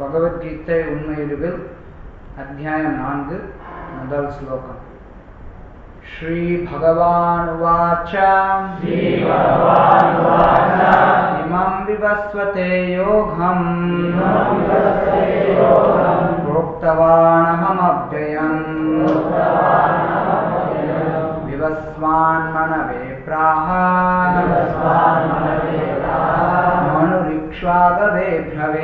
பகவத்கீதை உண்மையிலுவில் அத்தியாயம் நான்கு முதல் ஸ்லோகம் श्रीभगवानुवाच इमं विवस्वते योगम् प्रोक्तवानहमव्ययम् विवस्वान्मनवे प्राह மனுரிக்ஷாகவே பிரவே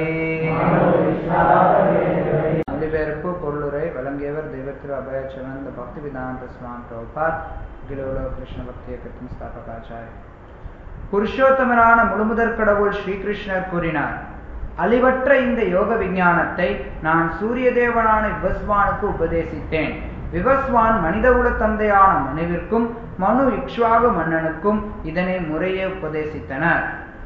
மொழிபெயர்ப்பு பொருளுரை வழங்கியவர் தெய்வத்திரு அபயச்சனந்த பக்தி விதாந்த சுவாமி பிரபுபாத் கிலோலோ கிருஷ்ண பக்தி இயக்கத்தின் ஸ்தாபகாச்சாரிய புருஷோத்தமரான முழுமுதற் கடவுள் ஸ்ரீகிருஷ்ணர் கூறினார் அழிவற்ற இந்த யோக விஞ்ஞானத்தை நான் சூரிய தேவனான விவஸ்வானுக்கு உபதேசித்தேன் விவஸ்வான் மனிதகுல தந்தையான மனுவிற்கும் மனு இக்ஷ்வாகு மன்னனுக்கும் இதனை முறையே உபதேசித்தனர்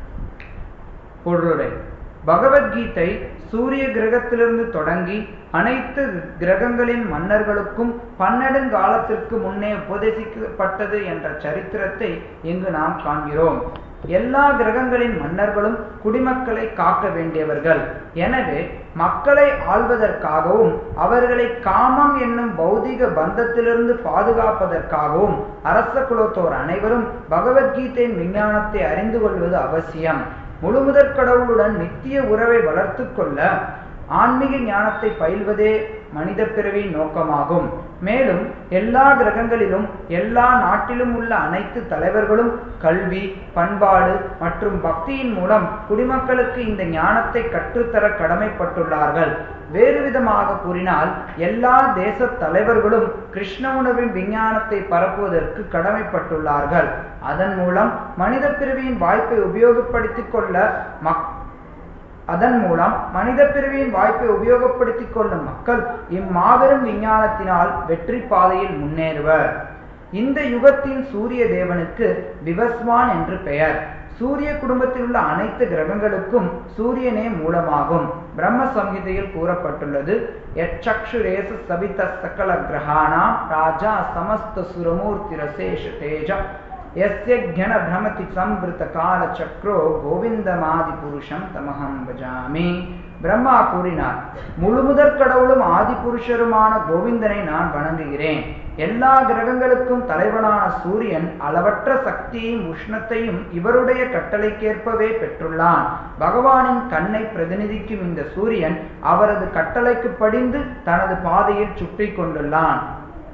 பொருளுரை பகவத்கீதை சூரிய கிரகத்திலிருந்து தொடங்கி அனைத்து கிரகங்களின் மன்னர்களுக்கும் பன்னெடுங்காலத்திற்கு முன்னே உபதேசிக்கப்பட்டது என்ற சரித்திரத்தை இங்கு நாம் காண்கிறோம் எல்லா கிரகங்களின் மன்னர்களும் குடிமக்களை காக்க வேண்டியவர்கள் எனவே மக்களை ஆள்வதற்காகவும் அவர்களை காமம் என்னும் பௌதிக பந்தத்திலிருந்து பாதுகாப்பதற்காகவும் அரச குலத்தோர் அனைவரும் பகவத்கீதையின் விஞ்ஞானத்தை அறிந்து கொள்வது அவசியம் முழுமுதற் கடவுளுடன் நித்திய உறவை வளர்த்து கொள்ள ஆன்மீக ஞானத்தை பயில்வதே மனித பிறவியின் நோக்கமாகும் மேலும் எல்லா கிரகங்களிலும் எல்லா நாட்டிலும் உள்ள அனைத்து தலைவர்களும் கல்வி பண்பாடு மற்றும் பக்தியின் மூலம் குடிமக்களுக்கு இந்த ஞானத்தை கற்றுத்தர கடமைப்பட்டுள்ளார்கள் வேறு விதமாக கூறினால் எல்லா தேச தலைவர்களும் கிருஷ்ண உணவின் விஞ்ஞானத்தை பரப்புவதற்கு கடமைப்பட்டுள்ளார்கள் அதன் மூலம் மனித பிறவியின் வாய்ப்பை உபயோகப்படுத்திக் கொள்ள மக் அதன் மூலம் மனித பிறவியின் வாய்ப்பை உபயோகப்படுத்திக் கொள்ளும் மக்கள் இம்மாபெரும் விஞ்ஞானத்தினால் வெற்றி பாதையில் முன்னேறுவர் இந்த யுகத்தின் சூரிய தேவனுக்கு விவஸ்வான் என்று பெயர் சூரிய குடும்பத்தில் உள்ள அனைத்து கிரகங்களுக்கும் சூரியனே மூலமாகும் பிரம்ம சம்ஹிதையில் கூறப்பட்டுள்ளது எச்சக்ஷுரேச சபித சகல கிரகாணாம் ராஜா சமஸ்த சுரமூர்த்திரசேஷ தேஜ எஸ்ய ஜன பிரமதி சம்பிருத்த கால சக்ரோ கோவிந்தமாதி புருஷம் தமகம் பஜாமி பிரம்மா கூறினார் முழுமுதற் கடவுளும் ஆதி புருஷருமான கோவிந்தனை நான் வணங்குகிறேன் எல்லா கிரகங்களுக்கும் தலைவனான சூரியன் அளவற்ற சக்தியையும் உஷ்ணத்தையும் இவருடைய கட்டளைக்கேற்பவே பெற்றுள்ளான் பகவானின் கண்ணை பிரதிநிதிக்கும் இந்த சூரியன் அவரது கட்டளைக்கு படிந்து தனது பாதையில் சுற்றி கொண்டுள்ளான்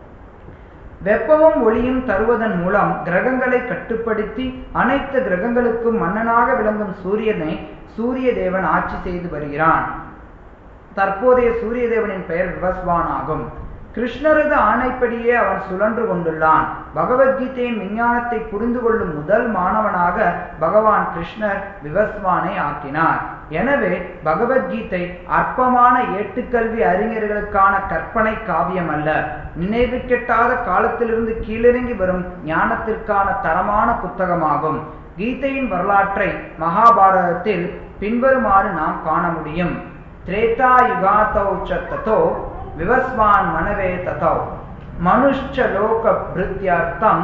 வெப்பமும் ஒளியும் தருவதன் மூலம் கிரகங்களை கட்டுப்படுத்தி அனைத்து கிரகங்களுக்கும் மன்னனாக விளங்கும் சூரியனை சூரிய தேவன் ஆட்சி செய்து வருகிறான் தற்போதைய சூரிய தேவனின் பெயர் விவஸ்வான் ஆகும் கிருஷ்ணரது ஆணைப்படியே அவன் சுழன்று கொண்டுள்ளான் பகவத்கீதையின் விஞ்ஞானத்தை புரிந்து கொள்ளும் முதல் மாணவனாக பகவான் கிருஷ்ணர் விவஸ்வானை ஆக்கினார் எனவே பகவத்கீதை அற்பமான ஏட்டுக்கல்வி அறிஞர்களுக்கான கற்பனை காவியம் அல்ல நினைவு கெட்டாத காலத்திலிருந்து கீழிறங்கி வரும் ஞானத்திற்கான தரமான புத்தகமாகும் கீதையின் வரலாற்றை மகாபாரதத்தில் பின்வருமாறு நாம் காண முடியும் திரேதா யுகாத்தௌ தத்தோ விவஸ்வான் மனவே ததௌ மனுஷ்ச லோக பிருத்தியர்த்தம்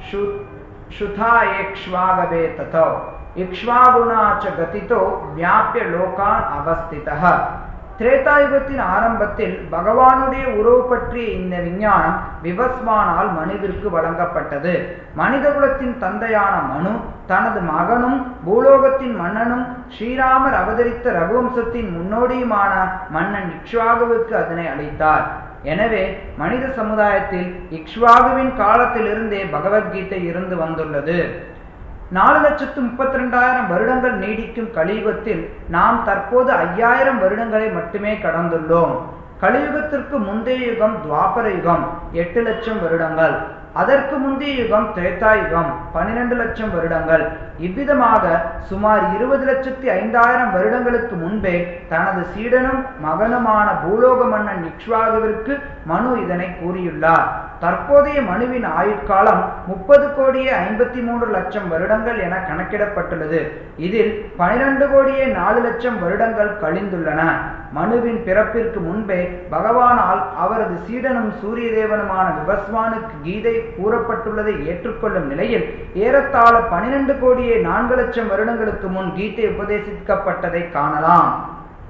சுதா ஏக்ஷ்வாகவே ததௌ இக்ஷ்வாகுணா ச கதிதோ வியாபிய லோகான் அவஸ்திதः திரேதாயுகத்தின் ஆரம்பத்தில் பகவானுடைய உறவு பற்றிய இந்த விஞ்ஞானம் விவஸ்வானால் மனுவிற்கு வழங்கப்பட்டது மனிதகுலத்தின் தந்தையான மனு தனது மகனும் பூலோகத்தின் மன்னனும் ஸ்ரீராமர் அவதரித்த ரகுவம்சத்தின் முன்னோடியுமான மன்னன் இக்ஷ்வாகுவுக்கு அதனை அளித்தார் எனவே மனித சமுதாயத்தில் இக்ஷ்வாகுவின் காலத்திலிருந்தே பகவத்கீதை இருந்து வந்துள்ளது நாலு லட்சத்து முப்பத்தி ரெண்டாயிரம் வருடங்கள் நீடிக்கும் கலியுகத்தில் நாம் தற்போது ஐயாயிரம் வருடங்களை மட்டுமே கடந்துள்ளோம் கலியுகத்திற்கு முந்தைய யுகம் துவாபர யுகம் எட்டு லட்சம் வருடங்கள் அதற்கு முந்தைய யுகம் திரேதா யுகம் பனிரெண்டு லட்சம் வருடங்கள் இவ்விதமாக சுமார் இருபது லட்சத்தி ஐந்தாயிரம் வருடங்களுக்கு முன்பே தனது சீடனும் மகனுமான பூலோக மன்னன் இக்ஷ்வாகுவிற்கு மனு இதனை கூறியுள்ளார் தற்போதைய மனுவின் ஆயுட்காலம் முப்பது கோடியே ஐம்பத்தி மூன்று லட்சம் வருடங்கள் என கணக்கிடப்பட்டுள்ளது இதில் பனிரெண்டு கோடியே நாலு லட்சம் வருடங்கள் கழிந்துள்ளன மனுவின் பிறப்பிற்கு முன்பே பகவானால் அவரது சீடனும் சூரிய தேவனுமான விவஸ்வானுக்கு கீதை கூறப்பட்டுள்ளதை ஏற்றுக்கொள்ளும் நிலையில் ஏறத்தாழ பனிரெண்டு கோடியே நான்கு லட்சம் வருடங்களுக்கு முன் கீதை உபதேசிக்கப்பட்டதை காணலாம்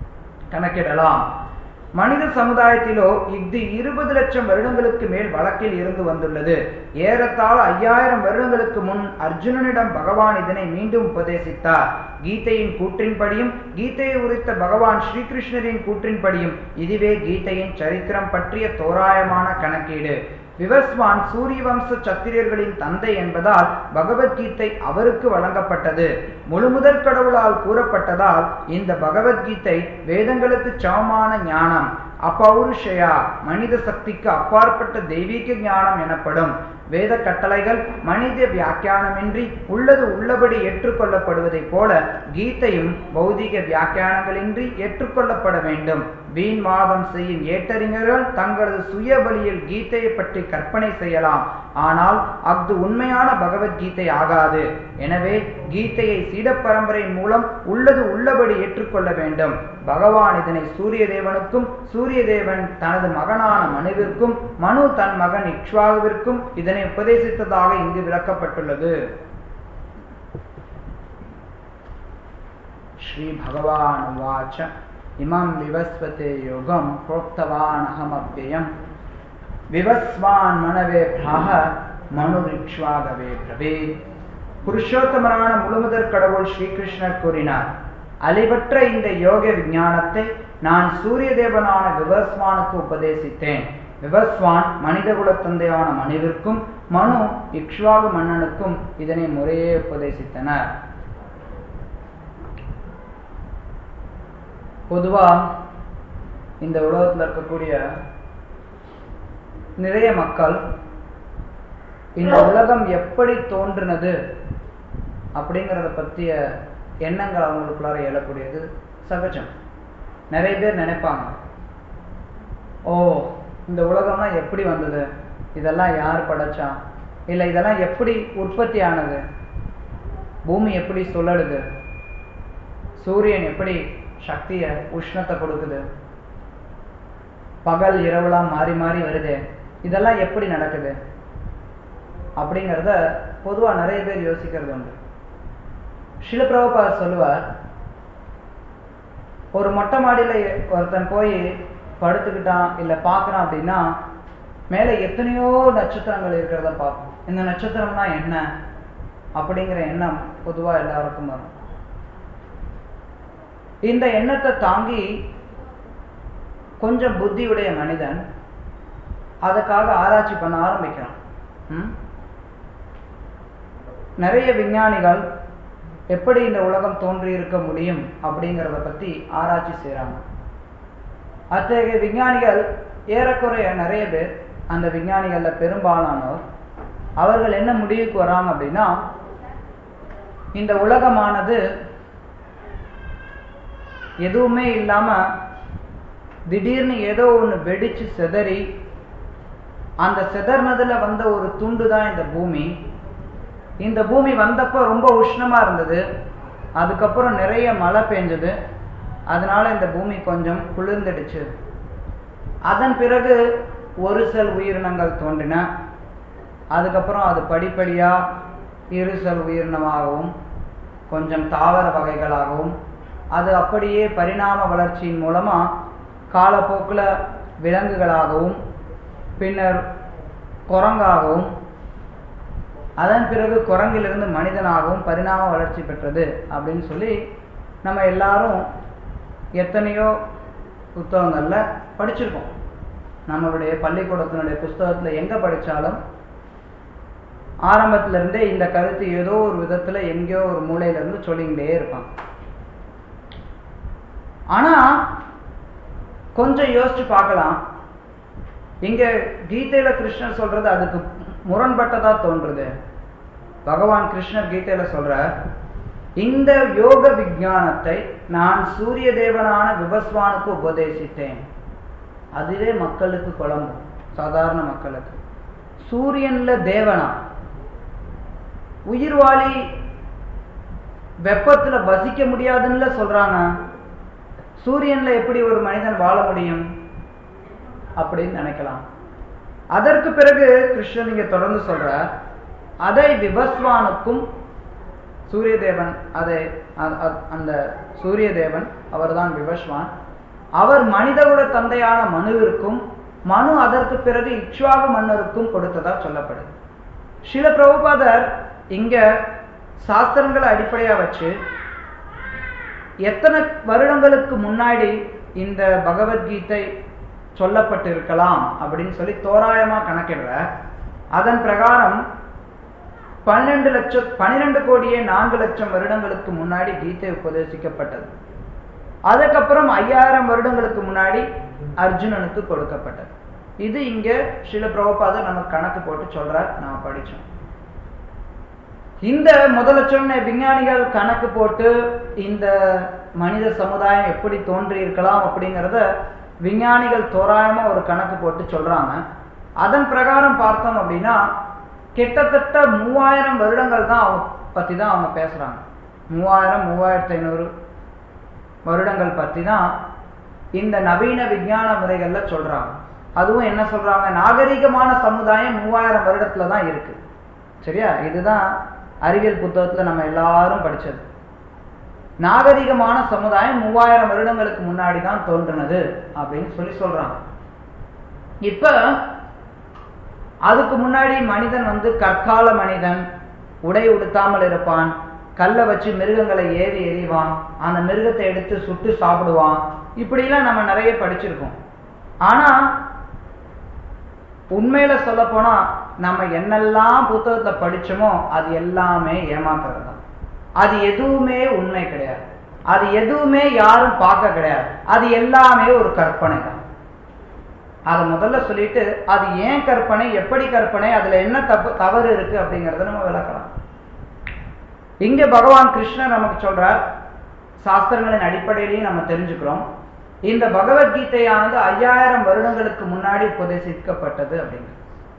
கணக்கிடலாம் மனித சமுதாயத்திலோ இது இருபது லட்சம் வருடங்களுக்கு மேல் வழக்கில் இருந்து வந்துள்ளது ஏறத்தாழ ஐயாயிரம் வருடங்களுக்கு முன் அர்ஜுனனிடம் பகவான் இதனை மீண்டும் உபதேசித்தார் கீதையின் கூற்றின்படியும் கீதையை உரித்த பகவான் ஸ்ரீகிருஷ்ணரின் கூற்றின்படியும் இதுவே கீதையின் சரித்திரம் பற்றிய தோராயமான கணக்கீடு விவஸ்வான் சூரிய வம்ச சத்திரியர்களின் தந்தை என்பதால் பகவத்கீதை அவருக்கு வழங்கப்பட்டது முழுமுதற் கடவுளால் கூறப்பட்டதால் இந்த பகவத்கீதை வேதங்களுக்கு சமமான ஞானம் அப்பௌருஷயா மனித சக்திக்கு அப்பாற்பட்ட தெய்வீக ஞானம் எனப்படும் வேத கட்டளைகள் மனித வியாக்கியானமின்றி உள்ளது உள்ளபடி ஏற்றுக்கொள்ளப்படுவதைப் போல கீதையும் பௌதிக வியாக்கியானங்களின்றி ஏற்றுக்கொள்ளப்பட வேண்டும் வீண் வாதம் செய்யும் ஏட்டறிஞர்கள் தங்களது சுய வழியில் கீதையை பற்றி கற்பனை செய்யலாம் ஆனால் அஃது உண்மையான பகவத்கீதை ஆகாது எனவே கீதையை சீட பரம்பரையின் மூலம் உள்ளது உள்ளபடி ஏற்றுக்கொள்ள வேண்டும் பகவான் இதனை சூரிய தேவனுக்கும் சூரிய தேவன் தனது மகனான மனுவிற்கும் மனு தன் மகன் இக்ஷ்வாகுவிற்கும் இதனை உபதேசித்ததாக இங்கு விளக்கப்பட்டுள்ளது ஸ்ரீ பகவான் உவாச்ச இமம் விவஸ்வதே யோகம் புரோக்தவான் அகமப்பியம் விவஸ்வான் மனவே பிராக மனுரிக்ஷ்வாகவே பிரவே புருஷோத்தமரான முழுமுதற் கடவுள் ஸ்ரீகிருஷ்ணர் கூறினார் அழிவற்ற இந்த யோக விஞ்ஞானத்தை நான் சூரிய தேவனான விவஸ்வானுக்கு உபதேசித்தேன் விவஸ்வான் மனித குலத்தந்தையான மனுவிற்கும் மனு இக்ஷ்வாகு மன்னனுக்கும் இதனை முறையே உபதேசித்தனர் பொதுவா இந்த உலகத்தில் இருக்கக்கூடிய நிறைய மக்கள் இந்த உலகம் எப்படி தோன்றினது அப்படிங்கிறத பற்றிய எண்ணங்கள் அவங்களுக்குள்ளார எழக்கூடியது சகஜம் நிறைய பேர் நினைப்பாங்க ஓ இந்த உலகம்லாம் எப்படி வந்தது இதெல்லாம் யார் படைச்சா இல்லை இதெல்லாம் எப்படி உற்பத்தி ஆனது பூமி எப்படி சுழலுது சூரியன் எப்படி சக்தியை உஷ்ணத்தை கொடுக்குது பகல் இரவுலாம் மாறி மாறி வருது இதெல்லாம் எப்படி நடக்குது அப்படிங்கிறத பொதுவாக நிறைய பேர் யோசிக்கிறது உண்டு சில பிரபா சொல்லுவார் ஒரு மொட்டை மாடியில் ஒருத்தன் போய் படுத்துக்கிட்டான் இல்லை பார்க்குறான் அப்படின்னா மேலே எத்தனையோ நட்சத்திரங்கள் இருக்கிறத பார்ப்போம் இந்த நட்சத்திரம்னா என்ன அப்படிங்கிற எண்ணம் பொதுவாக எல்லாருக்கும் வரும் இந்த எண்ணத்தை தாங்கி கொஞ்சம் புத்தியுடைய மனிதன் அதுக்காக ஆராய்ச்சி பண்ண ஆரம்பிக்கிறான் நிறைய விஞ்ஞானிகள் எப்படி இந்த உலகம் தோன்றி இருக்க முடியும் அப்படிங்கிறத பற்றி ஆராய்ச்சி செய்கிறாங்க அத்தகைய விஞ்ஞானிகள் ஏறக்குறைய நிறைய பேர் அந்த விஞ்ஞானிகளில் பெரும்பாலானோர் அவர்கள் என்ன முடிவுக்கு வராங்க அப்படின்னா இந்த உலகமானது எதுவுமே இல்லாமல் திடீர்னு ஏதோ ஒன்று வெடிச்சு செதறி அந்த செதறினதுல வந்த ஒரு துண்டு தான் இந்த பூமி இந்த பூமி வந்தப்போ ரொம்ப உஷ்ணமா இருந்தது அதுக்கப்புறம் நிறைய மழை பெஞ்சது அதனால இந்த பூமி கொஞ்சம் குளிர்ந்துடுச்சு அதன் பிறகு ஒரு செல் உயிரினங்கள் தோன்றின அதுக்கப்புறம் அது படிப்படியா இரு செல் உயிரினமாகவும் கொஞ்சம் தாவர வகைகளாகவும் அது அப்படியே பரிணாம வளர்ச்சியின் மூலமா காலப்போக்கில் விலங்குகளாகவும் பின்னர் குரங்காகவும் அதன் பிறகு குரங்கிலிருந்து மனிதனாகவும் பரிணாம வளர்ச்சி பெற்றது அப்படின்னு சொல்லி நம்ம எல்லாரும் எத்தனையோ புத்தகங்களில் படிச்சிருக்கோம் நம்மளுடைய பள்ளிக்கூடத்தினுடைய புஸ்தகத்தில் எங்கே படித்தாலும் ஆரம்பத்திலிருந்தே இந்த கருத்து ஏதோ ஒரு விதத்தில் எங்கேயோ ஒரு மூலையிலேருந்து சொல்லிக்கிட்டே இருப்பான் ஆனால் கொஞ்சம் யோசிச்சு பார்க்கலாம் இங்க கீதையில கிருஷ்ணர் சொல்றது அதுக்கு முரண்பட்டதா தோன்றுது பகவான் கிருஷ்ணர் கீதையில சொல்ற இந்த யோக விஞ்ஞானத்தை நான் சூரிய தேவனான விவஸ்வானுக்கு உபதேசித்தேன் அதுவே மக்களுக்கு குழம்பும் சாதாரண மக்களுக்கு சூரியன்ல தேவனா உயிர்வாளி வெப்பத்துல வசிக்க முடியாதுன்னு சொல்றாங்க சூரியன்ல எப்படி ஒரு மனிதன் வாழ முடியும் அப்படின்னு நினைக்கலாம் அதற்கு பிறகு கிருஷ்ணன் இங்க தொடர்ந்து சொல்ற அதை விவஸ்வானுக்கும் சூரிய தேவன் அதை அந்த சூரிய தேவன் அவர்தான் விவஸ்வான் அவர் மனிதகுல தந்தையான மனுவிற்கும் மனு அதற்கு பிறகு இக்ஷ்வாகு மன்னருக்கும் கொடுத்ததா சொல்லப்படுது சில பிரபுபாதர் இங்க சாஸ்திரங்களை அடிப்படையா வச்சு எத்தனை வருடங்களுக்கு முன்னாடி இந்த பகவத்கீதை சொல்லப்பட்டு இருக்கலாம் அப்படின்னு சொல்லி தோராயமா கணக்கிடுற அதன் பிரகாரம் பன்னெண்டு லட்சம் பன்னிரெண்டு கோடியே நான்கு லட்சம் வருடங்களுக்கு முன்னாடி கீதை உபதேசிக்கப்பட்டது அதுக்கப்புறம் ஐயாயிரம் வருடங்களுக்கு முன்னாடி அர்ஜுனனுக்கு கொடுக்கப்பட்டது இது இங்க சில பிரபுபாதர் நமக்கு கணக்கு போட்டு சொல்றார் நாம படிச்சோம் இந்த முதல்ல சொன்ன விஞ்ஞானிகள் கணக்கு போட்டு இந்த மனித சமுதாயம் எப்படி தோன்றி இருக்கலாம் அப்படிங்கிறத விஞ்ஞானிகள் தோராயமா ஒரு கணக்கு போட்டு சொல்றாங்க அதன் பிரகாரம் பார்த்தோம் அப்படின்னா கிட்டத்தட்ட மூவாயிரம் வருடங்கள் தான் அவங்க பத்தி தான் அவங்க பேசுறாங்க மூவாயிரம் மூவாயிரத்தி ஐநூறு வருடங்கள் பத்தி தான் இந்த நவீன விஞ்ஞான முறைகள்ல சொல்றாங்க அதுவும் என்ன சொல்றாங்க நாகரிகமான சமுதாயம் மூவாயிரம் வருடத்துல தான் இருக்கு சரியா இதுதான் அறிவியல் புத்தகத்துல நம்ம எல்லாரும் படிச்சது நாகரிகமான சமுதாயம் மூவாயிரம் வருடங்களுக்கு முன்னாடி தான் தோன்றினது அப்படின்னு சொல்லி சொல்றாங்க இப்ப அதுக்கு முன்னாடி மனிதன் வந்து கற்கால மனிதன் உடை உடுத்தாமல் இருப்பான் கல்லை வச்சு மிருகங்களை ஏறி எறிவான் அந்த மிருகத்தை எடுத்து சுட்டு சாப்பிடுவான் இப்படிலாம் நம்ம நிறைய படிச்சிருக்கோம் ஆனா உண்மையில சொல்ல போனா நம்ம என்னெல்லாம் புத்தகத்தை படிச்சோமோ அது எல்லாமே ஏமாத்துறது தான் அது எதுவுமே உண்மை கிடையாது அது எதுவுமே யாரும் பார்க்க கிடையாது அது எல்லாமே ஒரு கற்பனை தான் அதை முதல்ல சொல்லிட்டு அது ஏன் கற்பனை எப்படி கற்பனை அதுல என்ன தப்பு தவறு இருக்கு அப்படிங்கறத நம்ம விளக்கலாம் இங்க பகவான் கிருஷ்ணர் நமக்கு சொல்றார் சாஸ்திரங்களின் அடிப்படையிலையும் நம்ம தெரிஞ்சுக்கிறோம் இந்த பகவத்கீதையானது ஐயாயிரம் வருடங்களுக்கு முன்னாடி உபதேசிக்கப்பட்டது அப்படிங்கிறது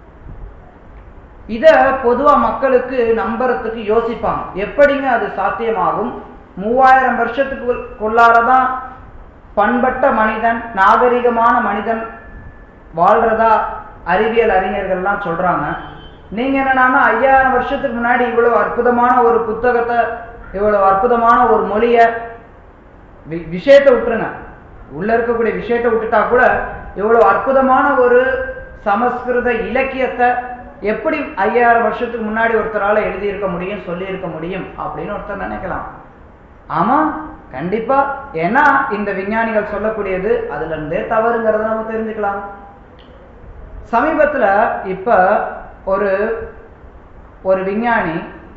இத பொதுவா மக்களுக்கு நம்புறதுக்கு யோசிப்பாங்க எப்படிங்க அது சாத்தியமாகும் மூவாயிரம் வருஷத்துக்கு கொள்ளாரதான் பண்பட்ட மனிதன் நாகரிகமான மனிதன் வாழ்றதா அறிவியல் அறிஞர்கள்லாம் சொல்றாங்க நீங்க என்னன்னா ஐயாயிரம் வருஷத்துக்கு முன்னாடி இவ்வளவு அற்புதமான ஒரு புத்தகத்தை இவ்வளவு அற்புதமான ஒரு மொழிய விஷயத்தை விட்டுருங்க உள்ள இருக்கக்கூடிய விஷயத்தை விட்டுட்டா கூட இவ்வளவு அற்புதமான ஒரு சமஸ்கிருத இலக்கியத்தை எப்படி ஐயாயிரம் வருஷத்துக்கு முன்னாடி ஒருத்தரால எழுதியிருக்க முடியும் சொல்லியிருக்க முடியும் அப்படின்னு ஒருத்தர் நினைக்கலாம் ஆமா கண்டிப்பா ஏன்னா இந்த விஞ்ஞானிகள் சொல்லக்கூடியது அதுல இருந்தே தவறுங்கிறத நம்ம தெரிஞ்சுக்கலாம் சமீபத்துல இப்ப ஒரு ஒரு விஞ்ஞானி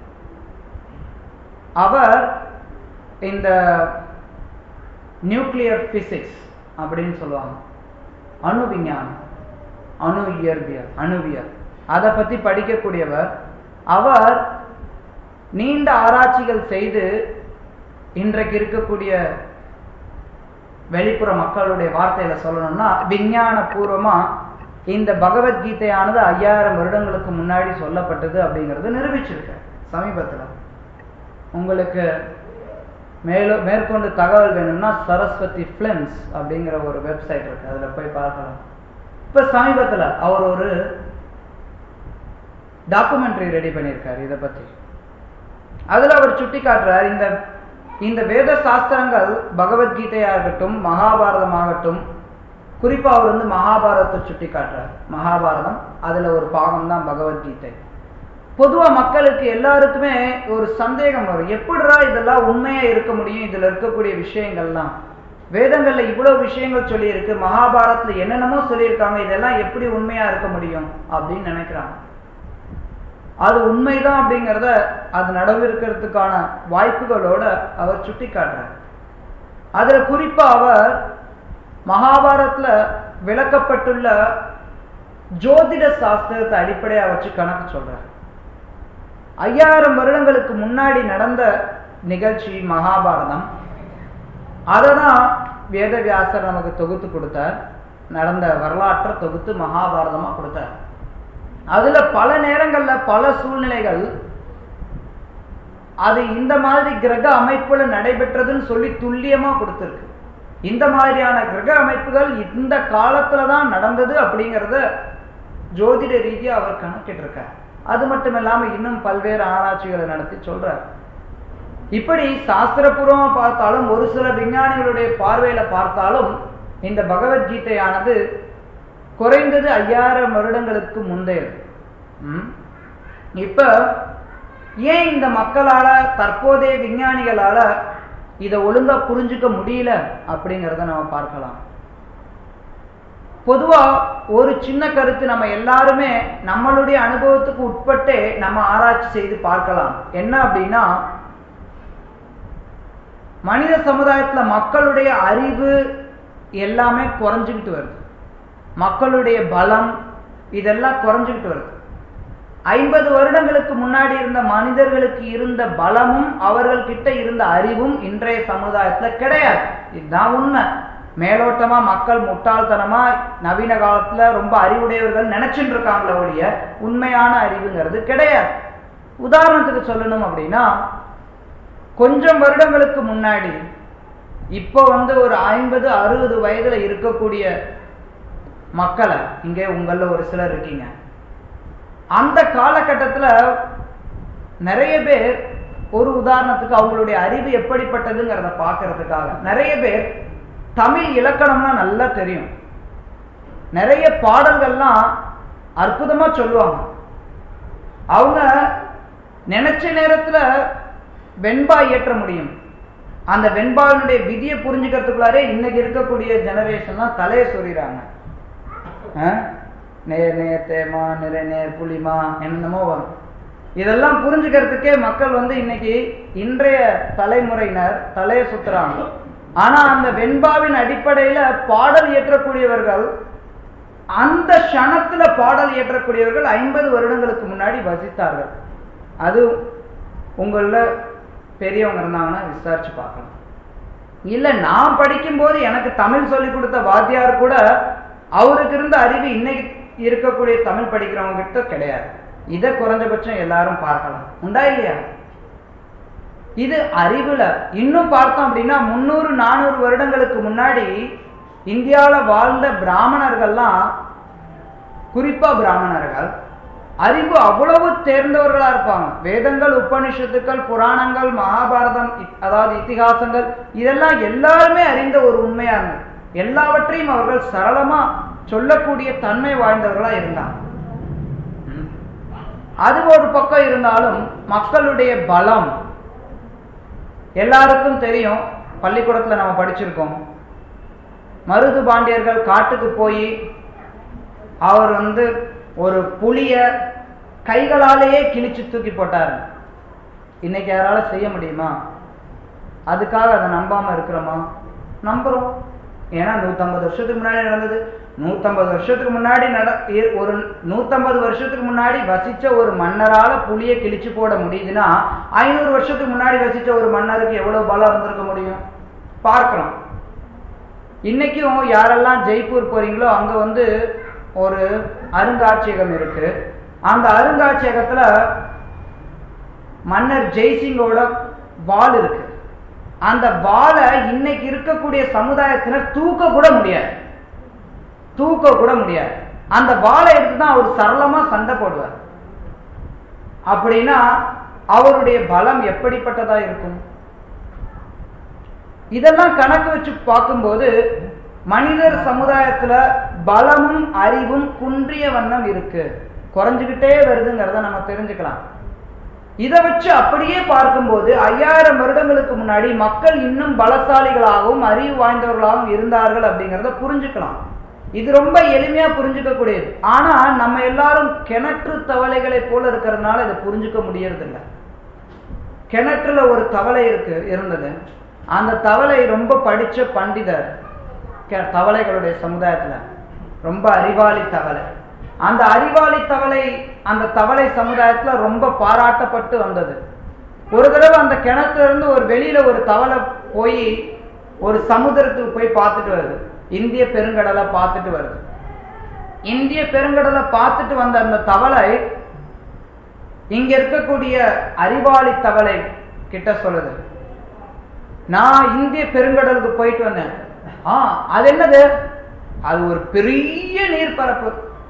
அவர் இந்த நியூக்ளியர் பிசிக்ஸ் அப்படின்னு சொல்லுவாங்க அணு விஞ்ஞானம் அணு இயற்பியல் அணுவியல் அதை பத்தி படிக்கக்கூடியவர் அவர் நீண்ட ஆராய்ச்சிகள் செய்து இன்றைக்கு இருக்கக்கூடிய வெளிப்புற மக்களுடைய வார்த்தையில சொல்லணும்னா விஞ்ஞான பூர்வமா இந்த பகவத்கீதையானது ஐயாயிரம் வருடங்களுக்கு முன்னாடி சொல்லப்பட்டது அப்படிங்கிறது நிரூபிச்சிருக்க சமீபத்தில் உங்களுக்கு மேலும் மேற்கொண்டு தகவல் வேணும்னா சரஸ்வதி பிலிம்ஸ் அப்படிங்கிற ஒரு வெப்சைட் இருக்கு அதுல போய் பார்க்கலாம் இப்ப சமீபத்தில் அவர் ஒரு டாக்குமெண்ட்ரி ரெடி பண்ணியிருக்காரு இதை பத்தி அதுல அவர் சுட்டி காட்டுறார் இந்த இந்த வேத சாஸ்திரங்கள் பகவத்கீதையாகட்டும் மகாபாரதமாகட்டும் குறிப்பா அவர் வந்து மகாபாரதத்தை சுட்டி காட்டுறார் மகாபாரதம் அதுல ஒரு பாகம் தான் பகவத்கீதை பொதுவா மக்களுக்கு எல்லாருக்குமே ஒரு சந்தேகம் வரும் எப்படிடா இதெல்லாம் உண்மையா இருக்க முடியும் இதுல இருக்கக்கூடிய விஷயங்கள்லாம் வேதங்கள்ல இவ்வளவு விஷயங்கள் சொல்லி இருக்கு மகாபாரதத்துல என்னென்னமோ சொல்லியிருக்காங்க இதெல்லாம் எப்படி உண்மையா இருக்க முடியும் அப்படின்னு நினைக்கிறாங்க அது உண்மைதான் அப்படிங்கிறத அது நடவிருக்கிறதுக்கான வாய்ப்புகளோட அவர் சுட்டி காட்டுறார் அதுல குறிப்பா அவர் மகாபாரத்ல விளக்கப்பட்டுள்ள ஜோதிட சாஸ்திரத்தை அடிப்படையா வச்சு கணக்கு சொல்றார் ஐயாயிரம் வருடங்களுக்கு முன்னாடி நடந்த நிகழ்ச்சி மகாபாரதம் அதை தான் வேதவியாசர் நமக்கு தொகுத்து கொடுத்தார் நடந்த வரலாற்றை தொகுத்து மகாபாரதமா கொடுத்தார் அதுல பல நேரங்கள்ல பல சூழ்நிலைகள் அது இந்த மாதிரி கிரக அமைப்புல நடைபெற்றதுன்னு சொல்லி துல்லியமா கொடுத்துருக்கு இந்த மாதிரியான கிரக அமைப்புகள் இந்த காலத்துல தான் நடந்தது அப்படிங்கிறத ஜோதிட ரீதியா அவர் கணக்கிட்டு இருக்கார் அது மட்டும் இல்லாம இன்னும் பல்வேறு ஆராய்ச்சிகளை நடத்தி சொல்றார் இப்படி சாஸ்திரபூர்வமா பார்த்தாலும் ஒரு சில விஞ்ஞானிகளுடைய பார்வையில பார்த்தாலும் இந்த பகவத்கீதையானது குறைந்தது ஐயாயிரம் வருடங்களுக்கு முந்தையது ம்? இப்ப ஏன் இந்த மக்களால தற்போதைய விஞ்ஞானிகளால இதை ஒழுங்கா புரிஞ்சுக்க முடியல அப்படிங்கிறத நம்ம பார்க்கலாம் பொதுவா ஒரு சின்ன கருத்து நம்ம எல்லாருமே நம்மளுடைய அனுபவத்துக்கு உட்பட்டே நம்ம ஆராய்ச்சி செய்து பார்க்கலாம் என்ன அப்படின்னா மனித சமுதாயத்துல மக்களுடைய அறிவு எல்லாமே குறைஞ்சுக்கிட்டு வருது மக்களுடைய பலம் இதெல்லாம் குறைஞ்சுக்கிட்டு வருது ஐம்பது வருடங்களுக்கு முன்னாடி இருந்த மனிதர்களுக்கு இருந்த பலமும் அவர்கள் கிட்ட இருந்த அறிவும் இன்றைய சமுதாயத்துல கிடையாது இதுதான் உண்மை மேலோட்டமா மக்கள் முட்டாள்தனமா நவீன காலத்துல ரொம்ப அறிவுடையவர்கள் நினைச்சுட்டு இருக்காங்களே ஒழிய உண்மையான அறிவுங்கிறது கிடையாது உதாரணத்துக்கு சொல்லணும் அப்படின்னா கொஞ்சம் வருடங்களுக்கு முன்னாடி இப்போ வந்து ஒரு ஐம்பது அறுபது வயதுல இருக்கக்கூடிய மக்களை இங்கே உங்கள ஒரு சிலர் இருக்கீங்க அந்த காலகட்டத்துல நிறைய பேர் ஒரு உதாரணத்துக்கு அவங்களுடைய அறிவு எப்படிப்பட்டதுங்கிறத பார்க்கறதுக்காக நிறைய பேர் தமிழ் இலக்கணம்லாம் நல்லா தெரியும் நிறைய பாடல்கள்லாம் அற்புதமா சொல்லுவாங்க அவங்க நினைச்ச நேரத்துல வெண்பா இயற்ற முடியும் அந்த வெண்பாவினுடைய விதியை புரிஞ்சுக்கிறதுக்குள்ளாரே இன்னைக்கு இருக்கக்கூடிய ஜெனரேஷன்லாம் தலையை சொறிறாங்க நேர் நேர் தேமா நிறை நேர் புலிமா என்னமோ வரும் இதெல்லாம் புரிஞ்சுக்கிறதுக்கே மக்கள் வந்து இன்னைக்கு இன்றைய தலைமுறையினர் தலையை சுத்துறாங்க ஆனா அந்த வெண்பாவின் அடிப்படையில பாடல் இயற்றக்கூடியவர்கள் அந்த க்ஷணத்துல பாடல் இயற்றக்கூடியவர்கள் ஐம்பது வருடங்களுக்கு முன்னாடி வசித்தார்கள் அது உங்கள பெரியவங்க இருந்தாங்கன்னா விசாரிச்சு பார்க்கலாம் இல்ல நான் படிக்கும்போது எனக்கு தமிழ் சொல்லி கொடுத்த வாத்தியார் கூட அவருக்கு இருந்த அறிவு இன்னைக்கு இருக்கக்கூடிய தமிழ் படிக்கிறவங்க கிட்ட கிடையாது இதை குறைஞ்சபட்சம் எல்லாரும் பார்க்கலாம் உண்டா இல்லையா இது அறிவுல இன்னும் பார்த்தோம் அப்படின்னா முன்னூறு நானூறு வருடங்களுக்கு முன்னாடி இந்தியாவில வாழ்ந்த பிராமணர்கள்லாம் குறிப்பா பிராமணர்கள் அறிவு அவ்வளவு தேர்ந்தவர்களா இருப்பாங்க வேதங்கள் உபனிஷத்துக்கள் புராணங்கள் மகாபாரதம் அதாவது இத்திகாசங்கள் இதெல்லாம் எல்லாருமே அறிந்த ஒரு உண்மையா இருந்தது எல்லாவற்றையும் அவர்கள் சரளமா சொல்லக்கூடிய தன்மை வாழ்ந்தவர்களா இருந்தாங்க அது ஒரு பக்கம் இருந்தாலும் மக்களுடைய பலம் எல்லாருக்கும் தெரியும் பள்ளிக்கூடத்துல நம்ம படிச்சிருக்கோம் மருது பாண்டியர்கள் காட்டுக்கு போய் அவர் வந்து ஒரு புளிய கைகளாலேயே கிழிச்சு தூக்கி போட்டாரு இன்னைக்கு யாரால செய்ய முடியுமா அதுக்காக அதை நம்பாம இருக்கிறோமா நம்புறோம் ஏன்னா நூத்தம்பது வருஷத்துக்கு முன்னாடி நடந்தது நூத்தம்பது வருஷத்துக்கு முன்னாடி நட ஒரு நூத்தம்பது வருஷத்துக்கு முன்னாடி வசிச்ச ஒரு மன்னரால புளிய கிழிச்சு போட முடியுதுன்னா ஐநூறு வருஷத்துக்கு முன்னாடி வசிச்ச ஒரு மன்னருக்கு எவ்வளவு பலம் இருந்திருக்க முடியும் பார்க்கிறோம் இன்னைக்கும் யாரெல்லாம் ஜெய்ப்பூர் போறீங்களோ அங்க வந்து ஒரு அருங்காட்சியகம் இருக்கு அந்த அருங்காட்சியகத்துல மன்னர் ஜெய்சிங்கோட வால் இருக்கு அந்த வாளை இன்னைக்கு இருக்கக்கூடிய சமுதாயத்தினர் தூக்க கூட முடியாது தூக்க கூட முடியாது அந்த வாளை எடுத்து தான் அவர் சரளமா சண்டை போடுவார் அப்படின்னா அவருடைய பலம் எப்படிப்பட்டதா இருக்கும் இதெல்லாம் கணக்கு வச்சு பார்க்கும்போது மனிதர் சமுதாயத்துல பலமும் அறிவும் குன்றிய வண்ணம் இருக்கு குறைஞ்சுக்கிட்டே வருதுங்கிறத நம்ம தெரிஞ்சுக்கலாம் இதை வச்சு அப்படியே பார்க்கும்போது ஐயாயிரம் வருடங்களுக்கு முன்னாடி மக்கள் இன்னும் பலசாலிகளாகவும் அறிவு வாய்ந்தவர்களாகவும் இருந்தார்கள் அப்படிங்கிறத புரிஞ்சுக்கலாம் இது ரொம்ப எளிமையா புரிஞ்சுக்கக்கூடியது ஆனா நம்ம எல்லாரும் கிணற்று தவளைகளை போல இருக்கிறதுனால இதை புரிஞ்சுக்க முடியறதில்ல கிணற்றுல ஒரு தவளை இருக்கு இருந்தது அந்த தவளை ரொம்ப படிச்ச பண்டிதர் தவளைகளுடைய சமுதாயத்துல ரொம்ப அறிவாளி தவளை அந்த அறிவாளி தவளை அந்த தவளை சமுதாயத்துல ரொம்ப பாராட்டப்பட்டு வந்தது ஒரு தடவை அந்த கிணத்துல இருந்து ஒரு வெளியில ஒரு தவளை போய் ஒரு சமுதிரத்துக்கு போய் பார்த்துட்டு வருது இந்திய பெருங்கடலை பார்த்துட்டு வருது இந்திய பெருங்கடலை பார்த்துட்டு வந்த அந்த தவளை இங்க இருக்கக்கூடிய அறிவாளி தவளை கிட்ட சொல்லுது நான் இந்திய பெருங்கடலுக்கு போயிட்டு வந்தேன் ஆ அது என்னது அது ஒரு பெரிய நீர்ப்பரப்பு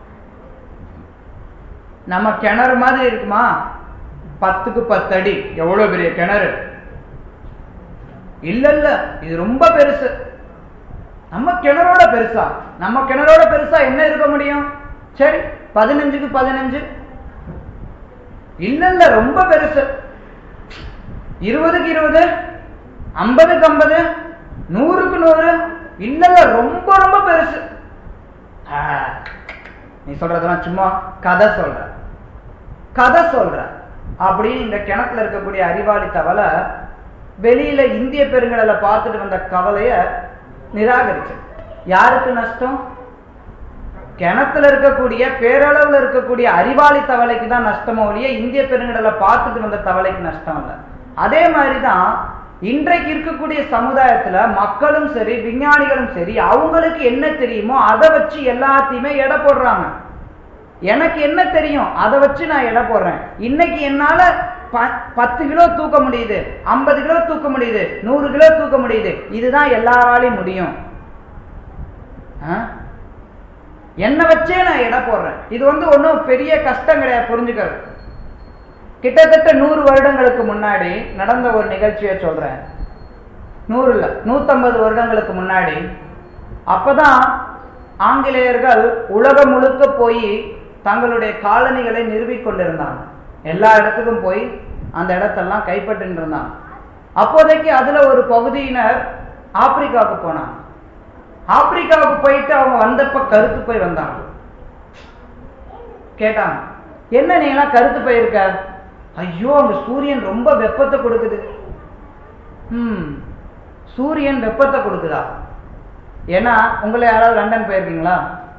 நம்ம கிணறு மாதிரி இருக்குமா பத்துக்கு பத்து அடி எவ்வளவு பெரிய கிணறு இல்ல இல்ல இது ரொம்ப பெருசு நம்ம கிணறோட பெருசா நம்ம கிணறோட பெருசா என்ன இருக்க முடியும் சரி பதினஞ்சுக்கு பதினஞ்சு இல்ல இல்ல ரொம்ப பெருசு இருபதுக்கு இருபது ஐம்பதுக்கு ஐம்பது நூறுக்கு நூறு இல்ல இல்ல ரொம்ப ரொம்ப பெருசு ஆ, நீ சொல்றதெல்லாம் சும்மா கதை சொல்ற கதை சொல்ற அப்படின்னு இந்த கிணத்துல இருக்கக்கூடிய அறிவாளி தவளை வெளியில இந்திய பெருங்கடலை பார்த்துட்டு வந்த கவலைய நிராகரிச்சு யாருக்கு நஷ்டம் கிணத்துல இருக்கக்கூடிய பேரளவுல இருக்கக்கூடிய அறிவாளி தவளைக்கு தான் நஷ்டமோ ஒழிய இந்திய பெருங்கடலை பார்த்துட்டு வந்த தவளைக்கு நஷ்டம் இல்லை அதே மாதிரிதான் இன்றைக்கு இருக்கக்கூடிய சமுதாயத்துல மக்களும் சரி விஞ்ஞானிகளும் சரி அவங்களுக்கு என்ன தெரியுமோ அதை வச்சு எல்லாத்தையுமே எடை போடுறாங்க எனக்கு என்ன தெரியும் அதை வச்சு நான் எடை போடுறேன் இன்னைக்கு என்னால ப- பத்து கிலோ தூக்க முடியுது ஐம்பது கிலோ தூக்க முடியுது நூறு கிலோ தூக்க முடியுது இதுதான் எல்லாராலையும் முடியும் ஆ? என்னை வச்சே நான் எடை போடுறேன் இது வந்து ஒன்றும் பெரிய கஷ்டம் கிடையாது புரிஞ்சுக்கிறது கிட்டத்தட்ட நூறு வருடங்களுக்கு முன்னாடி நடந்த ஒரு நிகழ்ச்சியை சொல்றேன் நூறு இல்ல நூத்தம்பது வருடங்களுக்கு முன்னாடி அப்பதான் ஆங்கிலேயர்கள் உலகம் முழுக்க போய் தங்களுடைய காலனிகளை நிறுவிக் கொண்டிருந்தாங்க எல்லா இடத்துக்கும் போய் அந்த இடத்தெல்லாம் கைப்பற்றி இருந்தாங்க அப்போதைக்கு அதுல ஒரு பகுதியினர் ஆப்பிரிக்காவுக்கு போனாங்க ஆப்பிரிக்காவுக்கு போயிட்டு அவங்க வந்தப்ப கருத்து போய் வந்தாங்க கேட்டாங்க என்ன நீங்களாம் கருத்து போயிருக்க ஐயோ அங்க சூரியன் ரொம்ப வெப்பத்தை கொடுக்குது ம் சூரியன் வெப்பத்தை கொடுக்குதா ஏன்னா உங்களை யாராவது லண்டன் போயிருக்கீங்களா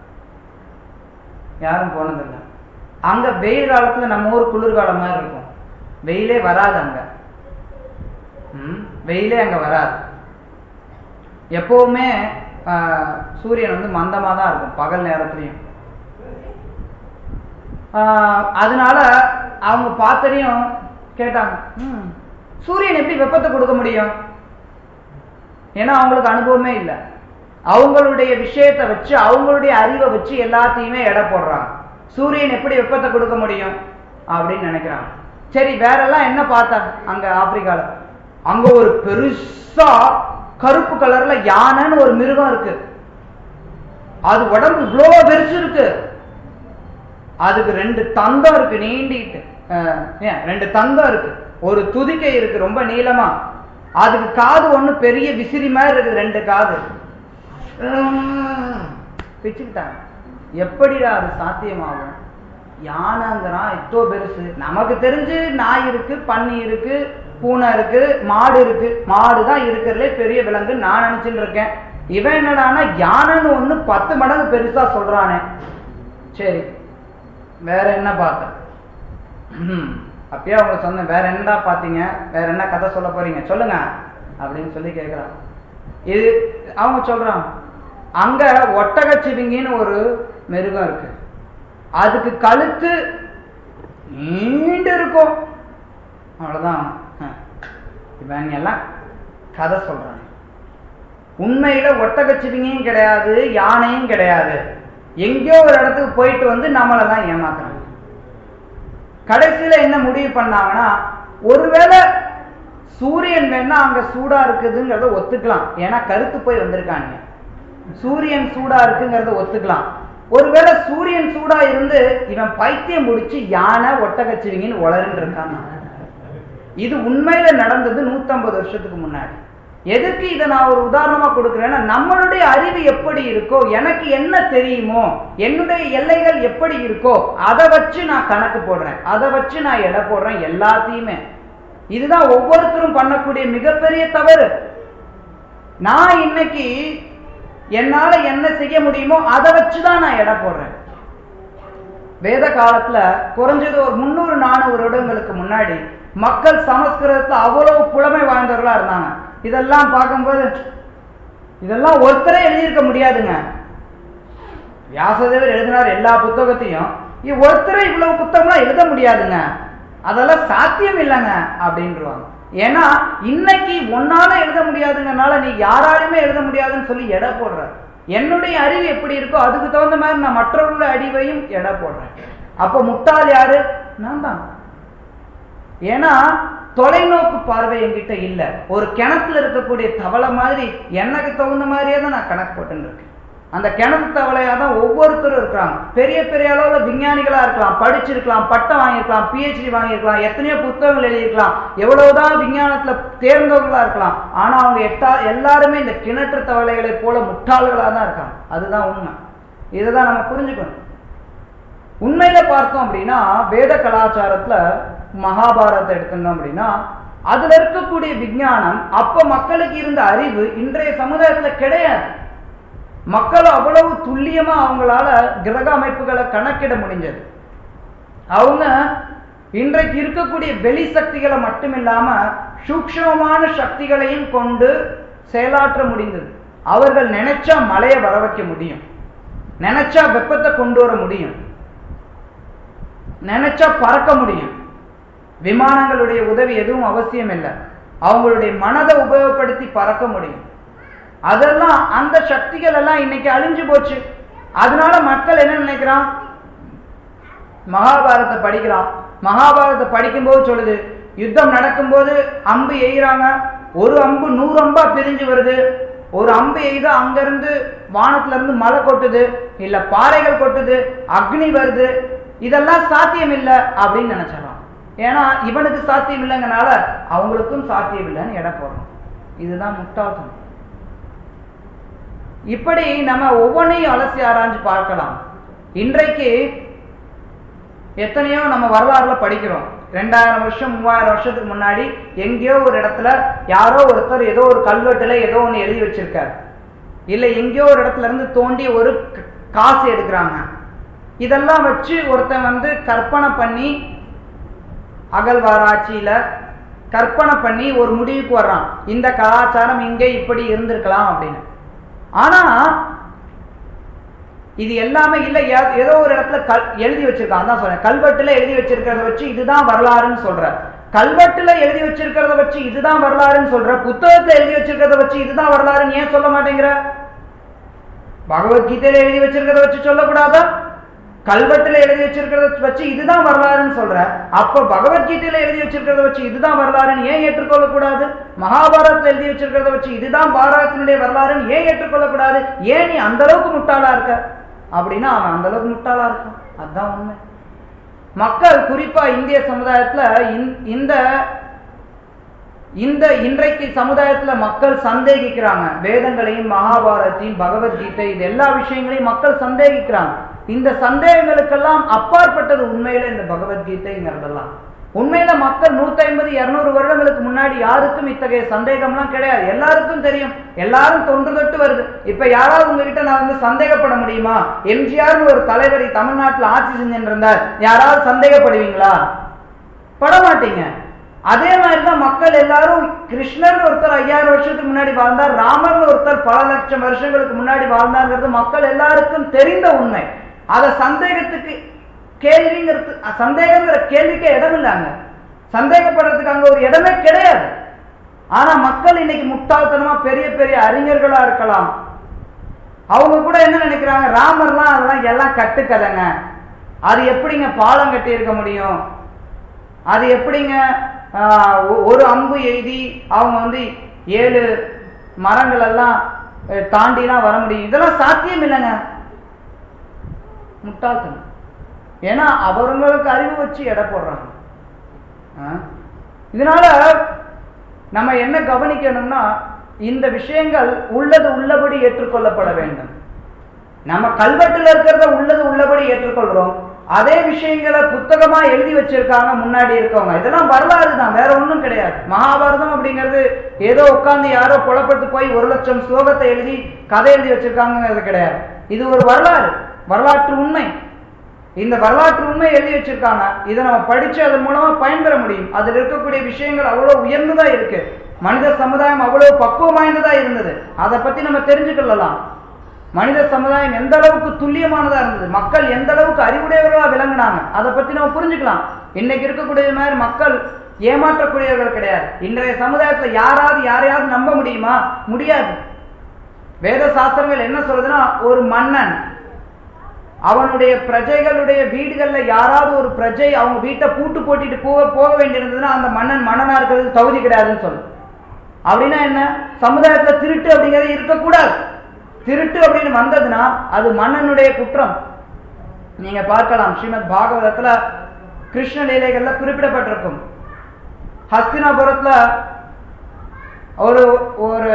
யாரும் போனதில்லை அங்க வெயில் காலத்துல நம்ம ஊர் குளிர்காலம் மாதிரி இருக்கும் வெயிலே வராது அங்க ம் வெயிலே அங்க வராது எப்பவுமே ஆஹ், சூரியன் வந்து மந்தமா தான் இருக்கும் பகல் நேரத்துலயும் ஆஹ், அதனால அவங்க பார்த்ததையும் கேட்டாங்க "ம், சூரியன் எப்படி வெப்பத்தை கொடுக்க முடியும் ஏன்னா அவங்களுக்கு அனுபவமே இல்லை அவங்களுடைய விஷயத்தை வச்சு அவங்களுடைய அறிவை வச்சு எல்லாத்தையுமே எடை போடுறாங்க சூரியன் எப்படி வெப்பத்தை கொடுக்க முடியும் அப்படின்னு நினைக்கிறாங்க சரி வேற எல்லாம் என்ன பார்த்தாங்க அங்க ஆப்பிரிக்கால அங்க ஒரு பெருசா கருப்பு கலர்ல யானைன்னு ஒரு மிருகம் இருக்கு அது உடம்பு இவ்வளோ பெருசு இருக்கு அதுக்கு ரெண்டு தந்தம் இருக்கு நீண்டிட்டு அஹ், ஏன் ரெண்டு தந்தம் இருக்கு ஒரு துதிக்கை இருக்கு ரொம்ப நீளமா அதுக்கு காது ஒண்ணு பெரிய விசிறி மாதிரி இருக்கு ரெண்டு காது உம், பிச்சுக்கிட்டாங்க எப்படிடா அது சாத்தியமாகும் யானைங்கிறான் இத்தோ பெருசு நமக்கு தெரிஞ்சு நாய் இருக்கு பன்னி இருக்கு பூனை இருக்கு மாடு இருக்கு மாடு தான் இருக்கிறதுலே பெரிய விலங்கு நான் நினைச்சுட்டு இருக்கேன் இவன் என்னடான்னா யானைன்னு ஒண்ணு பத்து மடங்கு பெருசா சொல்றானே சரி வேற என்ன பார்த்தேன் ம், அப்பயே அவங்க சொன்னேன் வேற என்னடா பார்த்தீங்க வேற என்ன கதை சொல்ல போறீங்க சொல்லுங்க அப்படின்னு சொல்லி கேட்குறான் இது அவங்க சொல்றாங்க அங்க ஒட்டகச்சிவிங்கின்னு ஒரு மிருகம் இருக்கு அதுக்கு கழுத்து நீண்டு இருக்கும் அவ்வளவுதான் அஹ். இவன் எல்லாம் கதை சொல்றாங்க உண்மையில ஒட்டகச்சிவிங்கியும் கிடையாது யானையும் கிடையாது எங்கேயோ ஒரு இடத்துக்கு போயிட்டு வந்து நம்மளை தான் ஏமாத்துறாங்க கடைசியில என்ன முடிவு பண்ணாங்கன்னா ஒருவேளை சூரியன் வேணா அங்க சூடா இருக்குதுங்கிறத ஒத்துக்கலாம் ஏன்னா கருத்து போய் வந்திருக்காங்க சூரியன் சூடா இருக்குங்கிறத ஒத்துக்கலாம் ஒருவேளை சூரியன் சூடா இருந்து இவன் பைத்தியம் முடிச்சு யானை ஒட்டகச்சிவிங்கன்னு உளறின்னு இருக்கான் இது உண்மையில நடந்தது 150 வருஷத்துக்கு முன்னாடி எதுக்கு இதை நான் ஒரு உதாரணமா கொடுக்குறேன்னா நம்மளுடைய அறிவு எப்படி இருக்கோ எனக்கு என்ன தெரியுமோ என்னுடைய எல்லைகள் எப்படி இருக்கோ அதை வச்சு நான் கணக்கு போடுறேன் அதை வச்சு நான் எடை போடுறேன் எல்லாத்தையுமே இதுதான் ஒவ்வொருத்தரும் பண்ணக்கூடிய மிகப்பெரிய தவறு நான் இன்னைக்கு என்னால என்ன செய்ய முடியுமோ அதை வச்சுதான் நான் எடை போடுறேன் வேத காலத்துல குறைஞ்சது ஒரு முந்நூறு நானூறு வருடங்களுக்கு முன்னாடி மக்கள் சமஸ்கிருதத்தை அவ்வளவு புலமை வாய்ந்தவர்களா இருந்தாங்க இதெல்லாம் பார்க்கும்போது இதெல்லாம் ஒருத்தரே எழுதியிருக்க முடியாதுங்க வியாசதேவர் எழுதினார் எல்லா புத்தகத்தையும் இ- ஒருத்தரே இவ்வளவு புத்தகம்லாம் எழுத முடியாதுங்க அதெல்லாம் சாத்தியம் இல்லைங்க அப்படின்றாங்க ஏன்னா இன்னைக்கு ஒன்னால எழுத முடியாதுங்கனால நீ யாராலுமே எழுத முடியாதுன்னு சொல்லி எடை போடுற என்னுடைய அறிவு எப்படி இருக்கோ அதுக்கு தகுந்த மாதிரி நான் மற்றவர்களுடைய அறிவையும் எடை போடுறேன் அப்ப முட்டாள் யாரு நான் தான் ஏன்னா தொலைநோக்கு பார்வை என்கிட்ட இல்ல ஒரு கிணத்துல இருக்கக்கூடிய தவளை மாதிரி எனக்கு தகுந்த மாதிரியே தான் நான் கணக்கு போட்டுன்னு இருக்கேன் அந்த கிணத்து தவளையா தான் ஒவ்வொருத்தரும் இருக்கிறாங்க பெரிய பெரிய அளவுல விஞ்ஞானிகளா இருக்கலாம் படிச்சிருக்கலாம் பட்டம் வாங்கியிருக்கலாம் பிஹெச்டி வாங்கியிருக்கலாம் எத்தனையோ புத்தகங்கள் எழுதியிருக்கலாம் எவ்வளவுதான் விஞ்ஞானத்துல தேர்ந்தவர்களா இருக்கலாம் ஆனா அவங்க எட்டா எல்லாருமே இந்த கிணற்று தவளைகளை போல முட்டாள்களா தான் இருக்காங்க அதுதான் உண்மை இதுதான் நம்ம புரிஞ்சுக்கணும் உண்மையில பார்த்தோம் அப்படின்னா வேத கலாச்சாரத்துல மகாபாரதத்தை எடுக்கணும் அப்படின்னா அதுல இருக்கக்கூடிய விஞ்ஞானம் அப்ப மக்களுக்கு இருந்த அறிவு இன்றைய சமுதாயத்துல கிடையாது மக்கள் அவ்வளவு துல்லியமா அவங்களால கிரக அமைப்புகளை கணக்கிட முடிஞ்சது அவங்க இன்றைக்கு இருக்கக்கூடிய வெளி சக்திகளை மட்டுமில்லாம சூக்ஷ்மமான சக்திகளையும் கொண்டு செயலாற்ற முடிந்தது அவர்கள் நினைச்சா மழையை வர வைக்க முடியும் நினைச்சா வெப்பத்தை கொண்டு வர முடியும் நினைச்சா பறக்க முடியும் விமானங்களுடைய உதவி எதுவும் அவசியம் இல்லை அவங்களுடைய மனதை உபயோகப்படுத்தி பறக்க முடியும் அதெல்லாம் அந்த சக்திகள் எல்லாம் இன்னைக்கு அழிஞ்சு போச்சு அதனால மக்கள் என்ன நினைக்கிறான் மகாபாரதத்தை படிக்கிறான் மகாபாரதத்தை படிக்கும்போது சொல்லுது யுத்தம் நடக்கும்போது அம்பு எய்கிறாங்க ஒரு அம்பு நூறு அம்பா பிரிஞ்சு வருது ஒரு அம்பு எய்தா அங்கிருந்து வானத்துல இருந்து மழை கொட்டுது இல்ல பாறைகள் கொட்டுது அக்னி வருது இதெல்லாம் சாத்தியம் இல்லை அப்படின்னு நினைச்சிடறான் ஏன்னா இவனுக்கு சாத்தியம் இல்லைங்கனால அவங்களுக்கும் சாத்தியம் இல்லைன்னு எடை போடுறோம் இதுதான் முட்டாள்தனம் இப்படி நம்ம ஒவ்வொன்றையும் அலசி ஆராய்ஞ்சு பார்க்கலாம் இன்றைக்கு எத்தனையோ நம்ம வரலாறுல படிக்கிறோம் ரெண்டாயிரம் வருஷம் மூவாயிரம் வருஷத்துக்கு முன்னாடி எங்கேயோ ஒரு இடத்துல யாரோ ஒருத்தர் ஏதோ ஒரு கல்வெட்டுல ஏதோ ஒன்று எழுதி வச்சிருக்காரு இல்ல எங்கேயோ ஒரு இடத்துல இருந்து தோண்டி ஒரு காசு எடுக்கிறாங்க இதெல்லாம் வச்சு ஒருத்தன் வந்து கற்பனை பண்ணி அகழ்வாராய்ச்சியில கற்பனை பண்ணி ஒரு முடிவுக்கு வர்றான் இந்த கலாச்சாரம் இங்கே இப்படி இருந்திருக்கலாம் அப்படின்னு ஆனா இது எல்லாமே இல்ல ஏதோ ஒரு இடத்துல கல் எழுதி வச்சிருக்கான் தான் சொல்றேன் கல்வெட்டுல எழுதி வச்சிருக்கிறத வச்சு இதுதான் வரலாறுன்னு சொல்ற கல்வெட்டுல எழுதி வச்சிருக்கிறத வச்சு இதுதான் வரலாறுன்னு சொல்ற புத்தகத்துல எழுதி வச்சிருக்கிறத வச்சு இதுதான் வரலாறுன்னு ஏன் சொல்ல மாட்டேங்கிற பகவத்கீதையில எழுதி வச்சிருக்கிறத வச்சு சொல்லக்கூடாதா கல்வெட்டுல எழுதி வச்சிருக்கிறத வச்சு இதுதான் வரலாறுன்னு சொல்ற அப்ப பகவத்கீதையில எழுதி வச்சிருக்கிறத வச்சு இதுதான் வரலாறுன்னு ஏன் ஏற்றுக்கொள்ள கூடாது மகாபாரதத்துல எழுதி வச்சிருக்கிறத வச்சு இதுதான் பாரதத்தினுடைய வரலாறுன்னு ஏன் ஏற்றுக்கொள்ள கூடாது ஏன் நீ அந்த அளவுக்கு முட்டாளா இருக்க அப்படின்னா அவன் அந்த அளவுக்கு முட்டாளா இருக்கான் அதுதான் உண்மை மக்கள் குறிப்பா இந்திய சமுதாயத்துல இந்த இந்த இன்றைக்கு சமுதாயத்துல மக்கள் சந்தேகிக்கிறாங்க வேதங்களையும் மகாபாரத்தையும் பகவத்கீதை இது எல்லா விஷயங்களையும் மக்கள் சந்தேகிக்கிறாங்க இந்த சந்தேகங்களுக்கெல்லாம் அப்பாற்பட்டது உண்மையில இந்த பகவத்கீதைங்கிறதெல்லாம் உண்மையில மக்கள் நூத்தி ஐம்பது இருநூறு வருடங்களுக்கு முன்னாடி யாருக்கும் இத்தகைய சந்தேகம்லாம் கிடையாது எல்லாருக்கும் தெரியும் எல்லாரும் தொன்று தொட்டு வருது இப்ப யாராவது உங்ககிட்ட நான் வந்து சந்தேகப்பட முடியுமா எம்ஜிஆர்னு ஒரு தலைவர் தமிழ்நாட்டில் ஆட்சி செஞ்சுட்டு இருந்தார் யாராவது சந்தேகப்படுவீங்களா பட மாட்டீங்க அதே மாதிரிதான் மக்கள் எல்லாரும் கிருஷ்ணர் ஒருத்தர் ஐயாயிரம் வருஷத்துக்கு முன்னாடி வாழ்ந்தார் ராமர்னு ஒருத்தர் பல லட்சம் வருஷங்களுக்கு முன்னாடி வாழ்ந்தாங்கிறது மக்கள் எல்லாருக்கும் தெரிந்த உண்மை அத சந்தேகத்துக்கு கேள்விங்கிறது சந்தேகங்கிற கேள்விக்கே இடம் இல்லைங்க சந்தேகப்படுறதுக்கு அங்க ஒரு இடமே கிடையாது ஆனா மக்கள் இன்னைக்கு முட்டாள்தனமா பெரிய பெரிய அறிஞர்களா இருக்கலாம் அவங்க கூட என்ன நினைக்கிறாங்க ராமர்லாம் அதெல்லாம் எல்லாம் கட்டுக்கதைங்க அது எப்படிங்க பாலம் கட்டி இருக்க முடியும் அது எப்படிங்க ஒரு அம்பு எழுதி அவங்க வந்து ஏழு மரங்கள் எல்லாம் தாண்டிலாம் வர முடியும் இதெல்லாம் சாத்தியம் இல்லைங்க முட்டாள்தனம் ஏன்னா அவங்களுக்கு அறிவு வச்சு எடை போடுறாங்க இதனால நம்ம என்ன கவனிக்கணும்னா இந்த விஷயங்கள் உள்ளது உள்ளபடி ஏற்றுக்கொள்ளப்பட வேண்டும் நம்ம கல்வெட்டுல இருக்கிறத உள்ளது உள்ளபடி ஏற்றுக்கொள்றோம் அதே விஷயங்களை புத்தகமா எழுதி வச்சிருக்காங்க முன்னாடி இருக்கவங்க இதெல்லாம் வரலாறு தான் வேற ஒண்ணும் கிடையாது மகாபாரதம் அப்படிங்கிறது ஏதோ உட்கார்ந்து யாரோ புலப்பட்டு போய் ஒரு லட்சம் ஸ்லோகத்தை எழுதி கதை எழுதி வச்சிருக்காங்கிறது கிடையாது இது ஒரு வரலாறு வரலாற்று உண்மை இந்த வரலாற்று உண்மை எழுதி வச்சிருக்காங்க இதை நம்ம படிச்சு அதன் மூலமா பயன்பெற முடியும் அதுல இருக்கக்கூடிய விஷயங்கள் அவ்வளவு உயர்ந்ததா இருக்கு மனித சமுதாயம் அவ்வளவு பக்குவம் வாய்ந்ததா இருந்தது அதை பத்தி நம்ம தெரிஞ்சுக்கொள்ளலாம் மனித சமுதாயம் எந்த அளவுக்கு துல்லியமானதா இருந்தது மக்கள் எந்த அளவுக்கு அறிவுடையவர்களா விளங்கினாங்க அதை பத்தி நம்ம புரிஞ்சுக்கலாம் இன்னைக்கு இருக்கக்கூடிய மாதிரி மக்கள் ஏமாற்றக்கூடியவர்கள் கிடையாது இன்றைய சமுதாயத்துல யாராவது யாரையாவது நம்ப முடியுமா முடியாது வேத சாஸ்திரங்கள் என்ன சொல்றதுன்னா ஒரு மன்னன் அவனுடைய பிரஜைகளுடைய வீடுகள்ல யாராவது ஒரு பிரஜை அவங்க வீட்டை பூட்டு போட்டிட்டு போக போக வேண்டியிருந்ததுன்னா அந்த மன்னன் மன்னனா இருக்கிறதுக்கு தகுதி கிடையாதுன்னு சொல்லும் அப்படின்னா என்ன சமுதாயத்துல திருட்டு அப்படிங்கிறது இருக்கக்கூடாது திருட்டு அப்படின்னு வந்ததுன்னா அது மன்னனுடைய குற்றம் நீங்க பார்க்கலாம் ஸ்ரீமத் பாகவதத்துல கிருஷ்ண லீலைகள்ல குறிப்பிடப்பட்டிருக்கும் ஹஸ்தினாபுரத்துல ஒரு ஒரு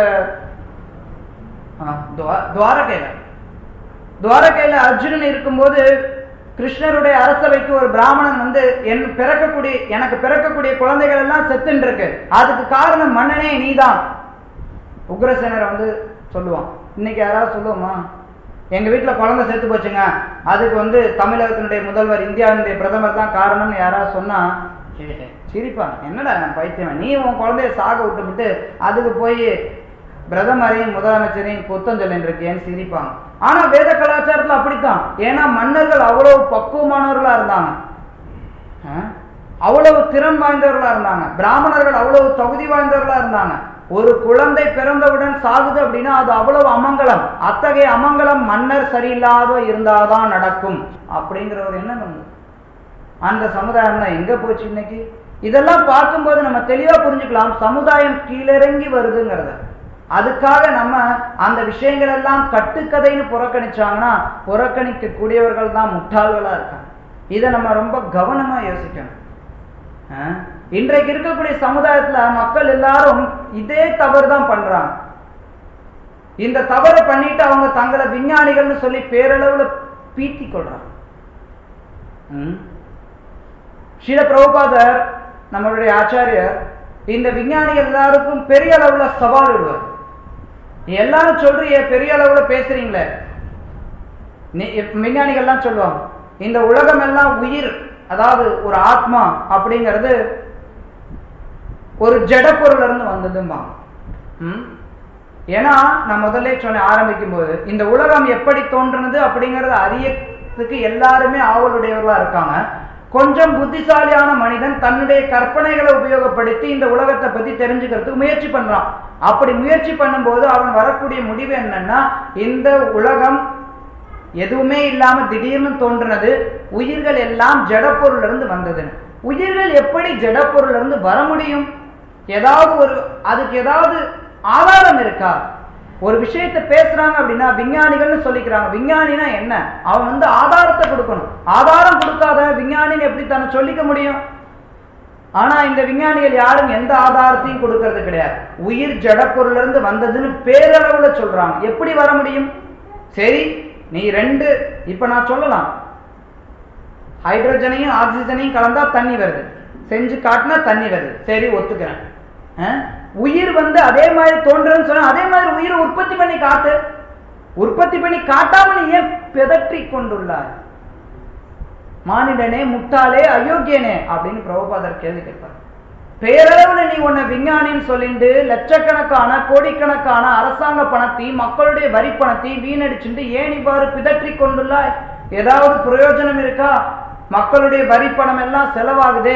ஆ, துவா- துவாரகையில துவாரகையில அர்ஜுனன் இருக்கும்போது கிருஷ்ணருடைய அரசவைக்கு ஒரு பிராமணன் வந்து என் பிறக்கக்கூடிய எனக்கு பிறக்கக்கூடிய குழந்தைகள் எல்லாம் செத்துன்னு இருக்கு அதுக்கு காரணம் மன்னனே நீதான் உக்ரசேனரை வந்து சொல்லுவான் இன்னைக்கு யாராவது சொல்லுவோமா எங்க வீட்டுல குழந்தை செத்து போச்சுங்க அதுக்கு வந்து தமிழகத்தினுடைய முதல்வர் இந்தியாவினுடைய பிரதமர் தான் காரணம்னு யாராவது சொன்னா சிரிப்பான் என்னடா பைத்தியம் நீ உன் குழந்தைய சாக விட்டுவிட்டு அதுக்கு போய் பிரதமரையும் முதலமைச்சரையும் குத்தம் சொல்லிட்டு இருக்கேன்னு சிரிப்பாங்க ஆனா வேத கலாச்சாரத்துல அப்படித்தான் ஏன்னா மன்னர்கள் அவ்வளவு பக்குவமானவர்களா இருந்தாங்க ஆ? அவ்வளவு திறன் வாய்ந்தவர்களா இருந்தாங்க பிராமணர்கள் அவ்வளவு தகுதி வாய்ந்தவர்களா இருந்தாங்க ஒரு குழந்தை பிறந்தவுடன் சாகுது அப்படின்னா அது அவ்வளவு அமங்கலம் அத்தகைய அமங்கலம் மன்னர் சரியில்லாத இருந்தாதான் நடக்கும் அப்படிங்கிற ஒரு எண்ணம் வந்து அந்த சமுதாயம்லாம் எங்க போச்சு இன்னைக்கு இதெல்லாம் பார்க்கும்போது நம்ம தெளிவா புரிஞ்சுக்கலாம் சமுதாயம் கீழிறங்கி வருதுங்கிறத அதுக்காக நம்ம அந்த விஷயங்கள் எல்லாம் கட்டுக்கதைன்னு புறக்கணிச்சாங்கன்னா புறக்கணிக்க கூடியவர்கள் தான் முட்டாள்களா இருக்காங்க இதை நம்ம ரொம்ப கவனமா யோசிக்கணும் ஆ? இன்றைக்கு இருக்கக்கூடிய சமுதாயத்துல மக்கள் எல்லாரும் இதே தவறு தான் பண்றாங்க இந்த தவறை பண்ணிட்டு அவங்க தங்களை விஞ்ஞானிகள்னு சொல்லி பேரளவுல பீத்தி கொள்றாங்க ம்? ஸ்ரீல பிரபுபாதர் நம்மளுடைய ஆச்சாரியர் இந்த விஞ்ஞானிகள் எல்லாருக்கும் பெரிய அளவுல சவால் விடுவார் நீ எல்லாரும் சொல்றிய பெரிய அளவுல பேசுறீங்களே நீ- விஞ்ஞானிகள்லாம் சொல்லுவாங்க இந்த உலகம் எல்லாம் உயிர் அதாவது ஒரு ஆத்மா அப்படிங்கிறது ஒரு ஜட பொருள்ல இருந்து வந்ததும்பாங்க ம்? ஏன்னா நான் முதல்ல சொன்ன ஆரம்பிக்கும் போது இந்த உலகம் எப்படி தோன்றுனது அப்படிங்கறத அறியறதுக்கு எல்லாருமே ஆவலுடையவர்களா இருக்காங்க கொஞ்சம் புத்திசாலியான மனிதன் தன்னுடைய கற்பனைகளை உபயோகப்படுத்தி இந்த உலகத்தை பத்தி தெரிஞ்சுக்கிறதுக்கு முயற்சி பண்றான் அப்படி முயற்சி பண்ணும்போது அவன் வரக்கூடிய முடிவு என்னன்னா இந்த உலகம் எதுவுமே இல்லாம திடீர்னு தோன்றுனது உயிர்கள் எல்லாம் ஜடப்பொருள்ல இருந்து வந்ததுன்னு உயிர்கள் எப்படி ஜடப்பொருள்ல இருந்து வர முடியும் ஏதாவது ஒரு அதுக்கு ஏதாவது ஆதாரம் இருக்கா ஒரு விஷயத்தை பேசுறாங்க அப்படின்னா விஞ்ஞானிகள்னு சொல்லிக்கிறாங்க விஞ்ஞானினா என்ன அவன் வந்து ஆதாரத்தை கொடுக்கணும் ஆதாரம் கொடுக்காத விஞ்ஞானின்னு எப்படி தன்னை சொல்லிக்க முடியும் ஆனா இந்த விஞ்ஞானிகள் யாரும் எந்த ஆதாரத்தையும் கொடுக்கறது கிடையாது உயிர் ஜடப்பொருள்ல இருந்து வந்ததுன்னு பேரளவுல சொல்றாங்க எப்படி வர முடியும் சரி நீ ரெண்டு இப்ப நான் சொல்லலாம் ஹைட்ரஜனையும் ஆக்சிஜனையும் கலந்தா தண்ணி வருது செஞ்சு காட்டினா தண்ணி வருது சரி ஒத்துக்கிறேன் அஹ்? உயிர் வந்து அதே மாதிரி தோன்றுன்னு சொன்னா அதே மாதிரி உயிரை உற்பத்தி பண்ணி காட்டு உற்பத்தி பண்ணி காட்டாம நீ ஏன் பிதற்றி கொண்டுள்ளாய் மானிடனே முட்டாளே அயோக்கியனே அப்படின்னு பிரபுபாதர் கேள்வி கேட்பார் பேரளவுல நீ உன்னை விஞ்ஞானின்னு சொல்லிட்டு லட்சக்கணக்கான கோடிக்கணக்கான அரசாங்க பணத்தையும் மக்களுடைய வரி பணத்தையும் வீணடிச்சுட்டு ஏன் இவ்வாறு பிதற்றி கொண்டுள்ளாய் ஏதாவது பிரயோஜனம் இருக்கா மக்களுடைய வரி பணம் எல்லாம் செலவாகுதே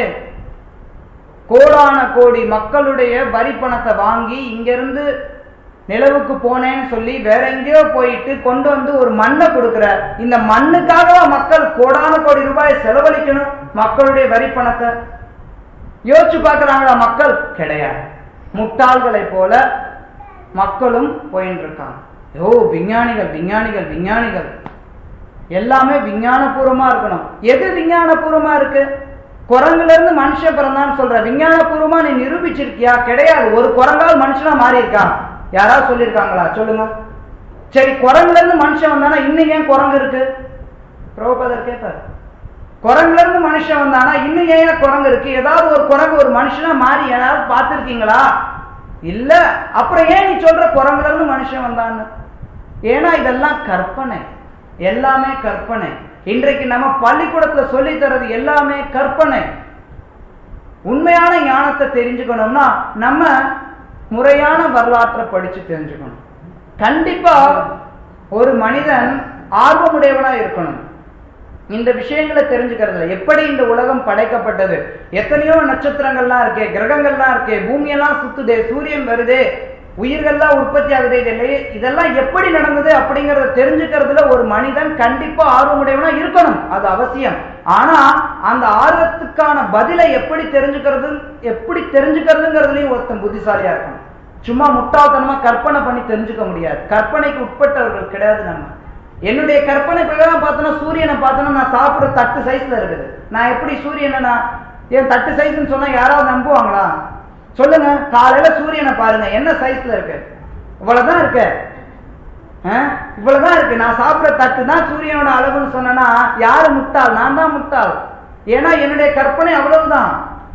கோடான கோடி மக்களுடைய வரி பணத்தை வாங்கி இங்கிருந்து நிலவுக்கு போனேன்னு சொல்லி வேற எங்கேயோ போயிட்டு கொண்டு வந்து ஒரு மண்ணை கொடுக்குற இந்த மண்ணுக்காக மக்கள் கோடான கோடி ரூபாய் செலவழிக்கணும் மக்களுடைய வரி பணத்தை யோசிச்சு பார்க்கறாங்களா மக்கள் கிடையாது முட்டாள்களை போல மக்களும் போயின்னு இருக்காங்க ஓ விஞ்ஞானிகள் விஞ்ஞானிகள் விஞ்ஞானிகள் எல்லாமே விஞ்ஞானபூர்வமா இருக்கணும் எது விஞ்ஞானபூர்வமா இருக்கு குரங்குல இருந்து மனுஷன் பிறந்தான்னு சொல்ற விஞ்ஞானபூர்வமா நீ நிரூபிச்சிருக்கியா கிடையாது ஒரு குரங்கால் மனுஷனா மாறி இருக்கான் யாராவது சொல்லியிருக்காங்களா சொல்லுங்க சரி குரங்குல இருந்து மனுஷன் வந்தானா இன்னும் ஏன் குரங்கு இருக்கு பிரபுபதர் கேட்பார் குரங்குல இருந்து மனுஷன் வந்தானா இன்னும் ஏன் குரங்கு இருக்கு ஏதாவது ஒரு குரங்கு ஒரு மனுஷனா மாறி ஏதாவது பார்த்திருக்கீங்களா இல்ல அப்புறம் ஏன் நீ சொல்ற குரங்குல இருந்து மனுஷன் வந்தான்னு ஏன்னா இதெல்லாம் கற்பனை எல்லாமே கற்பனை இன்றைக்கு நம்ம பள்ளிக்கூடத்துல சொல்லி தர்றது எல்லாமே கற்பனை உண்மையான ஞானத்தை தெரிஞ்சுக்கணும்னா நம்ம முறையான வரலாற்றை படிச்சு தெரிஞ்சுக்கணும் கண்டிப்பா ஒரு மனிதன் ஆர்வமுடையவனா இருக்கணும் இந்த விஷயங்களை தெரிஞ்சுக்கிறதுல எப்படி இந்த உலகம் படைக்கப்பட்டது எத்தனையோ நட்சத்திரங்கள்லாம் இருக்கே கிரகங்கள்லாம் இருக்கே பூமியெல்லாம் சுத்துதே சூரியன் வருதே உயிர்கள்லாம் உற்பத்தி ஆகுது இதெல்லாம் இதெல்லாம் எப்படி நடந்தது அப்படிங்கறத தெரிஞ்சுக்கிறதுல ஒரு மனிதன் கண்டிப்பா ஆர்வமுடையவனா இருக்கணும் அது அவசியம் ஆனா அந்த ஆர்வத்துக்கான பதிலை எப்படி தெரிஞ்சுக்கிறது எப்படி தெரிஞ்சுக்கிறதுங்கிறதுலயும் ஒருத்தன் புத்திசாலியா இருக்கணும் சும்மா முட்டாள்தனமா கற்பனை பண்ணி தெரிஞ்சுக்க முடியாது கற்பனைக்கு உட்பட்டவர்கள் கிடையாது நம்ம என்னுடைய கற்பனை பிரகாரம் பார்த்தோன்னா சூரியனை பார்த்தோன்னா நான் சாப்பிடுற தட்டு சைஸ்ல இருக்குது நான் எப்படி சூரியனை நான் என் தட்டு சைஸ்ன்னு சொன்னா யாராவது நம்புவாங்களா சொல்லுங்க காலையில சூரியனை பாருங்க என்ன சைஸ்ல இருக்கு இவ்வளவுதான் இருக்கு ஆ? இவ்வளவுதான் இருக்கு நான் சாப்பிடுற தட்டு தான் சூரியனோட அளவுன்னு சொன்னேன்னா யாரு முட்டாள் நான் தான் முட்டாள் ஏன்னா என்னுடைய கற்பனை அவ்வளவுதான்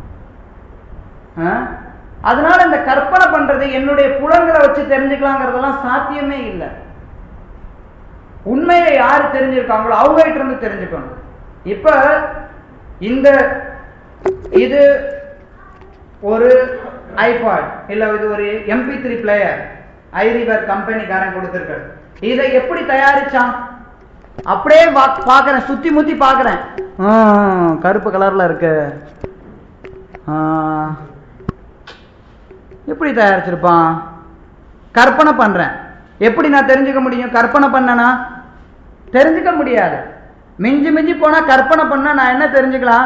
ஆ? அதனால இந்த கற்பனை பண்றது என்னுடைய புலன்களை வச்சு தெரிஞ்சுக்கலாங்கிறதெல்லாம் சாத்தியமே இல்லை உண்மையை யாரு தெரிஞ்சிருக்காங்களோ அவங்க கிட்ட இருந்து தெரிஞ்சுக்கணும் இப்ப இந்த இது ஒரு ஐபாட் இல்ல இது ஒரு எம்பி த்ரீ பிளேயர் ஐரிவர் கம்பெனிக்காரன் கொடுத்திருக்காரு இதை எப்படி தயாரிச்சான் அப்படியே பா- பார்க்கறேன் சுத்தி முத்தி பார்க்கறேன் ஆ, கருப்பு கலர்ல இருக்கு ஆ, எப்படி தயாரிச்சிருப்பான் கற்பனை பண்றேன் எப்படி நான் தெரிஞ்சுக்க முடியும் கற்பனை பண்ணனா தெரிஞ்சுக்க முடியாது மிஞ்சி மிஞ்சி போனா கற்பனை பண்ணா நான் என்ன தெரிஞ்சுக்கலாம்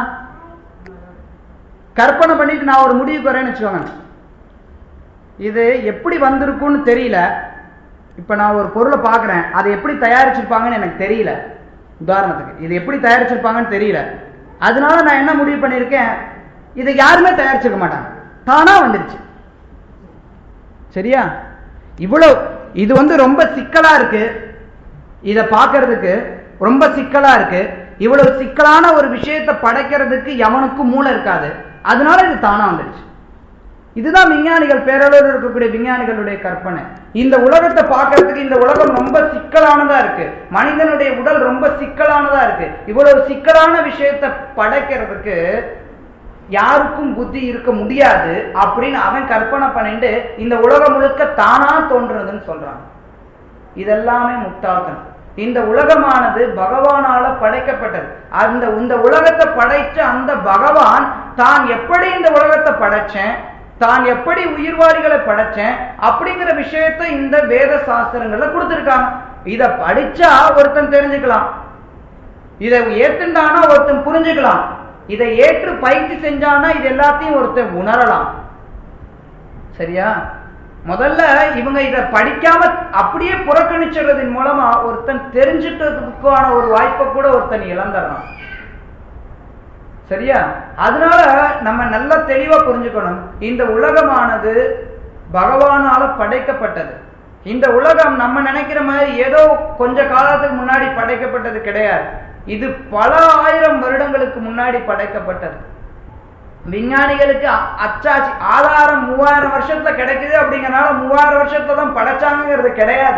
கற்பனை பண்ணிட்டு நான் ஒரு முடிவுக்கு வரேன்னு வச்சுக்கோங்க இது எப்படி வந்திருக்கும்னு தெரியல இப்ப நான் ஒரு பொருளை பார்க்கறேன் அதை எப்படி தயாரிச்சிருப்பாங்கன்னு எனக்கு தெரியல உதாரணத்துக்கு இது எப்படி தயாரிச்சிருப்பாங்கன்னு தெரியல அதனால நான் என்ன முடிவு பண்ணியிருக்கேன் இதை யாருமே தயாரிச்சிருக்க மாட்டாங்க தானா வந்துருச்சு சரியா இவ்வளவு இது வந்து ரொம்ப சிக்கலா இருக்கு இத பார்க்கிறதுக்கு ரொம்ப சிக்கலா இருக்கு இவ்வளவு சிக்கலான ஒரு விஷயத்தை படைக்கிறதுக்கு எவனுக்கும் மூளை இருக்காது அதனால இது தானா வந்துடுச்சு இதுதான் விஞ்ஞானிகள் பேரளவில் இருக்கக்கூடிய விஞ்ஞானிகளுடைய கற்பனை இந்த உலகத்தை பார்க்கறதுக்கு இந்த உலகம் ரொம்ப சிக்கலானதா இருக்கு மனிதனுடைய உடல் ரொம்ப சிக்கலானதா இருக்கு இவ்வளவு சிக்கலான விஷயத்தை படைக்கிறதுக்கு யாருக்கும் புத்தி இருக்க முடியாது அப்படின்னு அவன் கற்பனை பண்ணிட்டு இந்த உலகம் முழுக்க தானா தோன்றுறதுன்னு சொல்றான் இதெல்லாமே முட்டாள்தனம் இந்த உலகமானது பகவானால படைக்கப்பட்டது அந்த இந்த உலகத்தை படைச்ச அந்த பகவான் தான் எப்படி இந்த உலகத்தை படைச்சேன் தான் எப்படி உயிர்வாளிகளை படைச்சேன் அப்படிங்கிற விஷயத்தை இந்த வேத சாஸ்திரங்கள்ல கொடுத்திருக்காங்க இத படிச்சா ஒருத்தன் தெரிஞ்சுக்கலாம் இதை ஏத்துண்டானா ஒருத்தன் புரிஞ்சுக்கலாம் இதை ஏற்று பயிற்சி செஞ்சானா இது எல்லாத்தையும் ஒருத்தன் உணரலாம் சரியா முதல்ல இவங்க இத படிக்காம அப்படியே புறக்கணிச்சிடுறதன் மூலமா ஒருத்தன் தெரிஞ்சுக்கிறதுக்கான ஒரு வாய்ப்பை கூட ஒருத்தன் இழந்துடுறான் சரியா அதனால நம்ம நல்லா தெளிவா புரிஞ்சுக்கணும் இந்த உலகமானது பகவானால படைக்கப்பட்டது இந்த உலகம் நம்ம நினைக்கிற மாதிரி ஏதோ கொஞ்ச காலத்துக்கு முன்னாடி படைக்கப்பட்டது கிடையாது இது பல ஆயிரம் வருடங்களுக்கு முன்னாடி படைக்கப்பட்டது விஞ்ஞானிகளுக்கு அ- அச்சாச்சி ஆதாரம் மூவாயிரம் வருஷத்துல கிடைக்குது அப்படிங்கறனால மூவாயிரம் வருஷத்துல தான் படைச்சாங்கிறது கிடையாது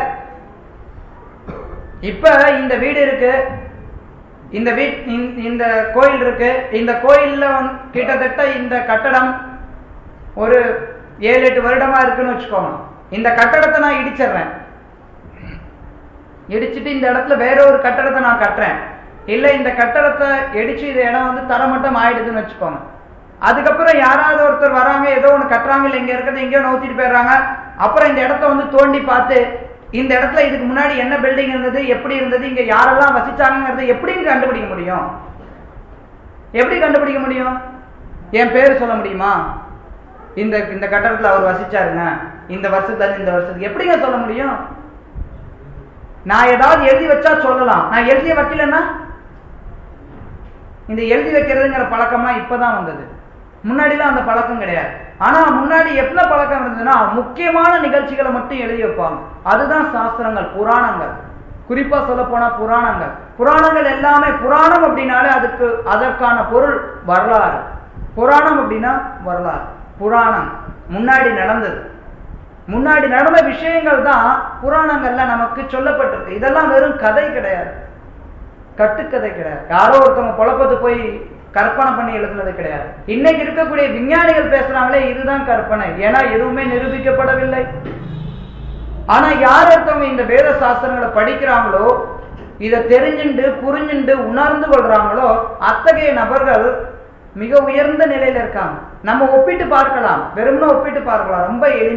இப்ப இந்த வீடு இருக்கு இந்த வீட் இந்த- இந்த கோயில் இருக்கு இந்த கோயில்ல வந்து கிட்டத்தட்ட இந்த கட்டடம் ஒரு ஏழு எட்டு வருடமா இருக்குன்னு வச்சுக்கோங்க இந்த கட்டடத்தை நான் இடிச்சிடுறேன் இடிச்சிட்டு இந்த இடத்துல வேற ஒரு கட்டடத்தை நான் கட்டுறேன் இல்ல இந்த கட்டடத்தை இடிச்சு இந்த இடம் வந்து தரமட்டம் ஆயிடுதுன்னு வச்சுக்கோங்க அதுக்கப்புறம் யாராவது ஒருத்தர் வராங்க ஏதோ ஒண்ணு கட்டுறாங்க இல்ல இங்க இருக்கிறது எங்கேயோ நோத்திட்டு போயிடுறாங்க அப்புறம் இந்த இடத்த வந்து தோண்டி பார்த்து இந்த இடத்துல இதுக்கு முன்னாடி என்ன பில்டிங் இருந்தது எப்படி இருந்தது இங்க யாரெல்லாம் வசிச்சாங்கிறது எப்படின்னு கண்டுபிடிக்க முடியும் எப்படி கண்டுபிடிக்க முடியும் என் பேர் சொல்ல முடியுமா இந்த இந்த கட்டடத்துல அவர் வசிச்சாருங்க இந்த வருஷத்துல இருந்து இந்த வருஷத்துக்கு எப்படிங்க சொல்ல முடியும் நான் ஏதாவது எழுதி வச்சா சொல்லலாம் நான் எழுதி வைக்கலன்னா இந்த எழுதி வைக்கிறதுங்கிற பழக்கம்லாம் இப்பதான் வந்தது முன்னாடிலாம் அந்த பழக்கம் கிடையாது ஆனா முன்னாடி என்ன பழக்கம் இருந்ததுன்னா முக்கியமான நிகழ்ச்சிகளை மட்டும் எழுதி வைப்பாங்க அதுதான் சாஸ்திரங்கள் புராணங்கள் குறிப்பா சொல்ல போனா புராணங்கள் புராணங்கள் எல்லாமே புராணம் அப்படின்னாலே அதுக்கு அதற்கான பொருள் வரலாறு புராணம் அப்படின்னா வரலாறு புராணம் முன்னாடி நடந்தது முன்னாடி நடந்த விஷயங்கள் தான் புராணங்கள்ல நமக்கு சொல்லப்பட்டிருக்கு இதெல்லாம் வெறும் கதை கிடையாது கட்டுக்கதை கிடையாது யாரோ ஒருத்தவங்க குழப்பத்து போய் கற்பனை பண்ணி எழுதுனது கிடையாது இன்னைக்கு இருக்கக்கூடிய விஞ்ஞானிகள் பேசுறாங்களே இதுதான் கற்பனை ஏன்னா எதுவுமே நிரூபிக்கப்படவில்லை ஆனா யார் ஒருத்தவங்க இந்த வேத சாஸ்திரங்களை படிக்கிறாங்களோ இதை தெரிஞ்சுண்டு புரிஞ்சுண்டு உணர்ந்து கொள்றாங்களோ அத்தகைய நபர்கள் மிக உயர்ந்த நிலையில இருக்காங்க நம்ம ஒப்பிட்டு பார்க்கலாம் வெறும்னா ஒப்பிட்டு பார்க்கலாம் ரொம்ப எளிமை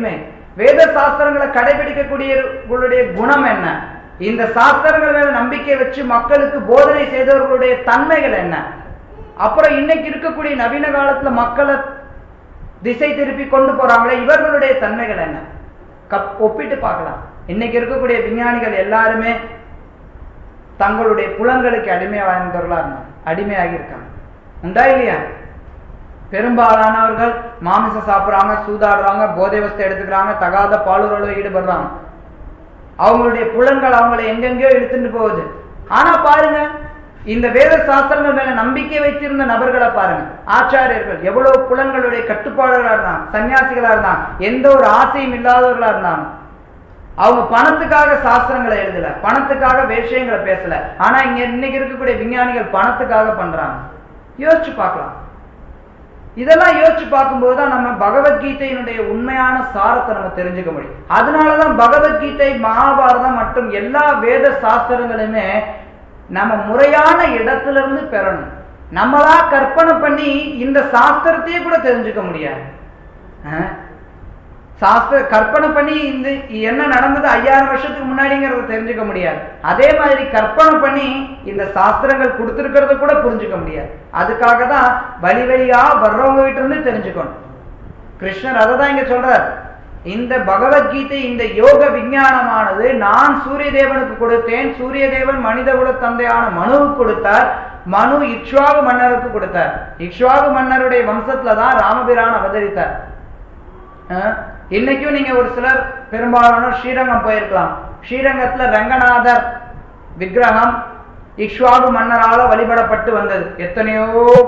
வேத சாஸ்திரங்களை கடைபிடிக்கக்கூடியவர்களுடைய குணம் என்ன இந்த சாஸ்திரங்கள் மேல நம்பிக்கை வச்சு மக்களுக்கு போதனை செய்தவர்களுடைய தன்மைகள் என்ன அப்புறம் இன்னைக்கு இருக்கக்கூடிய நவீன காலத்துல மக்களை திசை திருப்பி கொண்டு போறாங்களே இவர்களுடைய தன்மைகள் என்ன கப் ஒப்பிட்டு பார்க்கலாம் இன்னைக்கு இருக்கக்கூடிய விஞ்ஞானிகள் எல்லாருமே தங்களுடைய புலன்களுக்கு அடிமை வாழ்ந்தவர்களா இருந்தாங்க அடிமையாகி இருக்காங்க உண்டா இல்லையா பெரும்பாலானவர்கள் மாமிசம் சாப்பிடுறாங்க சூதாடுறாங்க போதை வஸ்தை எடுத்துக்கிறாங்க தகாத பாலுறவுல ஈடுபடுறாங்க அவங்களுடைய புலன்கள் அவங்களை எங்கெங்கயோ இழுத்துட்டு போகுது ஆனா பாருங்க இந்த வேத சாஸ்திரங்கள் மேல நம்பிக்கை வைத்திருந்த நபர்களை பாருங்க ஆச்சாரியர்கள் எவ்வளவு புலன்களுடைய கட்டுப்பாடுகளா இருந்தாங்க சன்னியாசிகளா இருந்தாங்க எந்த ஒரு ஆசையும் இல்லாதவர்களா இருந்தாங்க அவங்க பணத்துக்காக சாஸ்திரங்களை எழுதல பணத்துக்காக விஷயங்களை பேசல ஆனா இங்க இன்னைக்கு இருக்கக்கூடிய விஞ்ஞானிகள் பணத்துக்காக பண்றாங்க யோசிச்சு பார்க்கலாம் இதெல்லாம் யோசிச்சு பார்க்கும்போது தான் நம்ம பகவத்கீதையினுடைய உண்மையான சாரத்தை நம்ம தெரிஞ்சுக்க முடியும் அதனாலதான் பகவத்கீதை மகாபாரதம் மற்றும் எல்லா வேத சாஸ்திரங்களுமே நம்ம முறையான இடத்துல இருந்து பெறணும் நம்மளா கற்பனை பண்ணி இந்த சாஸ்திரத்தையே கூட தெரிஞ்சுக்க முடியாது அஹ்? சாஸ்திர கற்பனை பண்ணி இந்த என்ன நடந்தது ஐயாயிரம் வருஷத்துக்கு முன்னாடிங்கிறத தெரிஞ்சுக்க முடியாது அதே மாதிரி கற்பனை பண்ணி இந்த சாஸ்திரங்கள் கொடுத்திருக்கிறத கூட புரிஞ்சுக்க முடியாது அதுக்காக தான் வழி வழியா வர்றவங்க கிட்ட இருந்து தெரிஞ்சுக்கணும் கிருஷ்ணர் அதை தான் இங்க சொல்றார் இந்த பகவத்கீதை இந்த யோக விஞ்ஞானமானது நான் சூரிய தேவனுக்கு கொடுத்தேன் சூரிய தேவன் மனித குல தந்தையான மனுவுக்கு கொடுத்தார் மனு இக்ஷ்வாகு மன்னருக்கு கொடுத்தார் இக்ஷ்வாகு மன்னருடைய வம்சத்துல தான் ராமபிரான் அவதரித்தார் அஹ், இன்னைக்கும் நீங்க ஒரு சிலர் பெரும்பாலானோர் ஸ்ரீரங்கம் போயிருக்கலாம் ஸ்ரீரங்கத்துல ரங்கநாதர் விக்கிரகம் இக்ஷ்வாகு மன்னரால வழிபடப்பட்டு வந்தது எத்தனையோ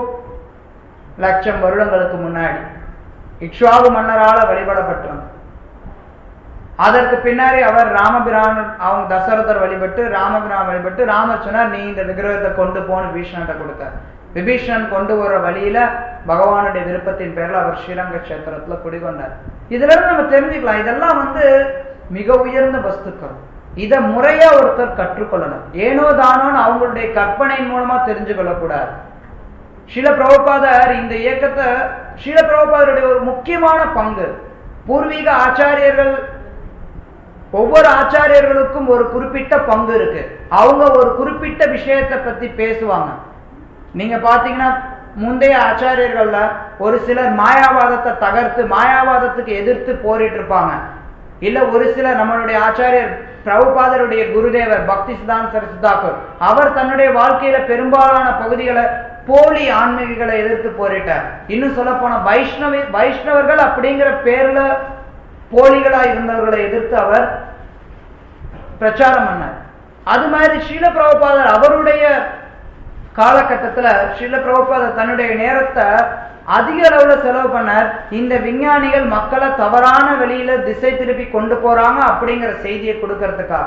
லட்சம் வருடங்களுக்கு முன்னாடி இக்ஷ்வாகு மன்னரால வழிபடப்பட்டு வந்தது அதற்கு பின்னாடி அவர் ராமபிரான் அவங்க தசரதர் வழிபட்டு ராமபிரான் வழிபட்டு ராமர் சொன்னார் நீ இந்த விக்கிரகத்தை கொண்டு போன்னு பீஷ்ணன்ட்ட கொடுத்தார் விபீஷணன் கொண்டு வர வழியில பகவானுடைய விருப்பத்தின் பேர்ல அவர் ஸ்ரீரங்க கஷேத்திரத்துல குடிகொண்டார் இதுல இருந்து நம்ம தெரிஞ்சுக்கலாம் இதெல்லாம் வந்து மிக உயர்ந்த வஸ்துக்கள் இத முறையா ஒருத்தர் கற்றுக்கொள்ளணும் ஏனோ தானோன்னு அவங்களுடைய கற்பனையின் மூலமா தெரிஞ்சு கொள்ளக்கூடாது ஷில பிரபுபாதர் இந்த இயக்கத்தை ஷில பிரபுபாதருடைய ஒரு முக்கியமான பங்கு பூர்வீக ஆச்சாரியர்கள் ஒவ்வொரு ஆச்சாரியர்களுக்கும் ஒரு குறிப்பிட்ட பங்கு இருக்கு அவங்க ஒரு குறிப்பிட்ட விஷயத்தை பத்தி பேசுவாங்க நீங்க பாத்தீங்கன்னா முந்தைய ஆச்சாரியர்கள்ல ஒரு சிலர் மாயாவாதத்தை தகர்த்து மாயாவாதத்துக்கு எதிர்த்து போரிட்டு இருப்பாங்க இல்ல ஒரு சிலர் நம்மளுடைய ஆச்சாரியர் பிரபுபாதருடைய குருதேவர் பக்தி சித்தாந்த சரஸ்தாக்கர் அவர் தன்னுடைய வாழ்க்கையில பெரும்பாலான பகுதிகளை போலி ஆன்மீகிகளை எதிர்த்து போரிட்டார் இன்னும் சொல்ல போன வைஷ்ணவி வைஷ்ணவர்கள் அப்படிங்கிற பேர்ல போலிகளா இருந்தவர்களை எதிர்த்து அவர் பிரச்சாரம் பண்ணார் அது மாதிரி ஸ்ரீல பிரபுபாதர் அவருடைய காலகட்டத்துல ஸ்ரீல பிரபுபாதர் தன்னுடைய நேரத்தை அதிக அளவுல செலவு பண்ணார் இந்த விஞ்ஞானிகள் மக்களை தவறான வழியில திசை திருப்பி கொண்டு போறாங்க அப்படிங்கிற செய்தியை கொடுக்கறதுக்காக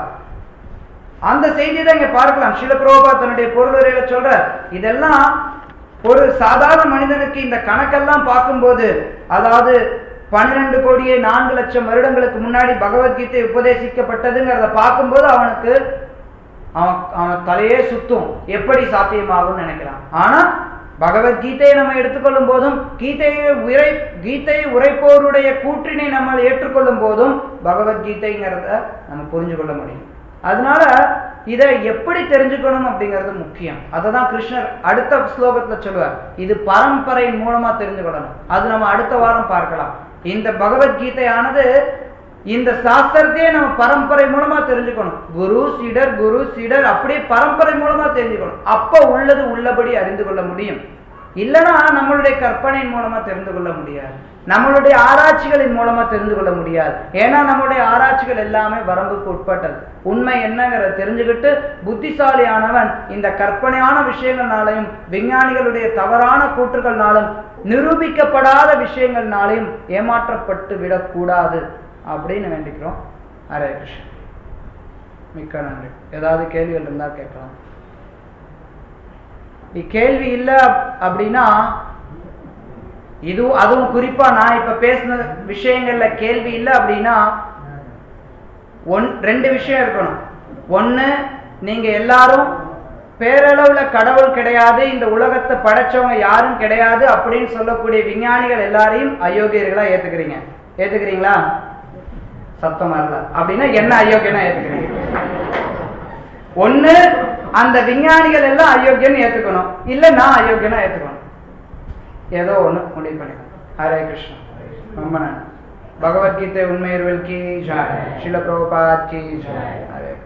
அந்த செய்தியை தான் இங்க பார்க்கலாம் ஸ்ரீல பிரபுபாத் தன்னுடைய பொருளுரையில சொல்ற இதெல்லாம் ஒரு சாதாரண மனிதனுக்கு இந்த கணக்கெல்லாம் பார்க்கும்போது அதாவது பன்னிரண்டு கோடியே நான்கு லட்சம் வருடங்களுக்கு முன்னாடி பகவத்கீதை உபதேசிக்கப்பட்டதுங்கிறத பார்க்கும்போது அவனுக்கு அவன் அவன் தலையே சுத்தும் எப்படி சாத்தியமாகும்னு நினைக்கிறான் ஆனா பகவத்கீதையை நம்ம எடுத்துக்கொள்ளும் போதும் கீதையை உரை கீதையை உரைப்போருடைய கூற்றினை நம்ம ஏற்றுக்கொள்ளும் போதும் பகவத்கீதைங்கிறத நம்ம புரிஞ்சு கொள்ள முடியும் அதனால இதை எப்படி தெரிஞ்சுக்கணும் அப்படிங்கிறது முக்கியம் அதை தான் கிருஷ்ணர் அடுத்த ஸ்லோகத்துல சொல்லுவார் இது பரம்பரையின் மூலமா தெரிஞ்சுக்கொள்ளணும் அது நம்ம அடுத்த வாரம் பார்க்கலாம் இந்த பகவத்கீதையானது இந்த சாஸ்திரத்தையே நம்ம பரம்பரை மூலமா தெரிஞ்சுக்கணும் குரு சீடர் குரு சீடர் அப்படியே பரம்பரை மூலமா தெரிஞ்சுக்கணும் அப்ப உள்ளது உள்ளபடி அறிந்து கொள்ள முடியும் இல்லைன்னா நம்மளுடைய கற்பனையின் மூலமா தெரிந்து கொள்ள முடியாது நம்மளுடைய ஆராய்ச்சிகளின் மூலமா தெரிந்து கொள்ள முடியாது ஏன்னா நம்மளுடைய ஆராய்ச்சிகள் எல்லாமே வரம்புக்கு உட்பட்டது உண்மை என்னங்கிறத தெரிஞ்சுக்கிட்டு புத்திசாலியானவன் இந்த கற்பனையான விஷயங்கள்னாலையும் விஞ்ஞானிகளுடைய தவறான கூற்றுகள்னாலும் நிரூபிக்கப்படாத விஷயங்கள்னாலையும் ஏமாற்றப்பட்டு விடக்கூடாது அப்படின்னு வேண்டிக்கிறோம் ஹரே கிருஷ்ணன் மிக்க நன்றி ஏதாவது கேள்விகள் இருந்தா கேட்கலாம் கேள்வி இல்லை அப்படின்னா இது அதுவும் குறிப்பா நான் இப்ப பேசின விஷயங்கள்ல கேள்வி இல்லை அப்படின்னா ஒன் ரெண்டு விஷயம் இருக்கணும் ஒண்ணு நீங்க எல்லாரும் பேரளவுல கடவுள் கிடையாது இந்த உலகத்தை படைச்சவங்க யாரும் கிடையாது அப்படின்னு சொல்லக்கூடிய விஞ்ஞானிகள் எல்லாரையும் அயோக்கியர்களா ஏத்துக்கிறீங்க ஏத்துக்கிறீங்களா சத்தம் வரல அப்படின்னா என்ன அயோக்கியனா ஏத்துக்கிறீங்க ஒண்ணு அந்த விஞ்ஞானிகள் எல்லாம் அயோக்கியன்னு ஏத்துக்கணும் இல்ல நான் அயோக்கியனா ஏத்துக்கணும் ஏதோ ஒண்ணு முடிவு பண்ணிக்கணும் ஹரே கிருஷ்ணா ரொம்ப நன்றி பகவத்கீதை உண்மையர்கள் கி ஜாய் ஸ்ரீல பிரபுபாத் கி ஜாய் ஹரே கிருஷ்ணா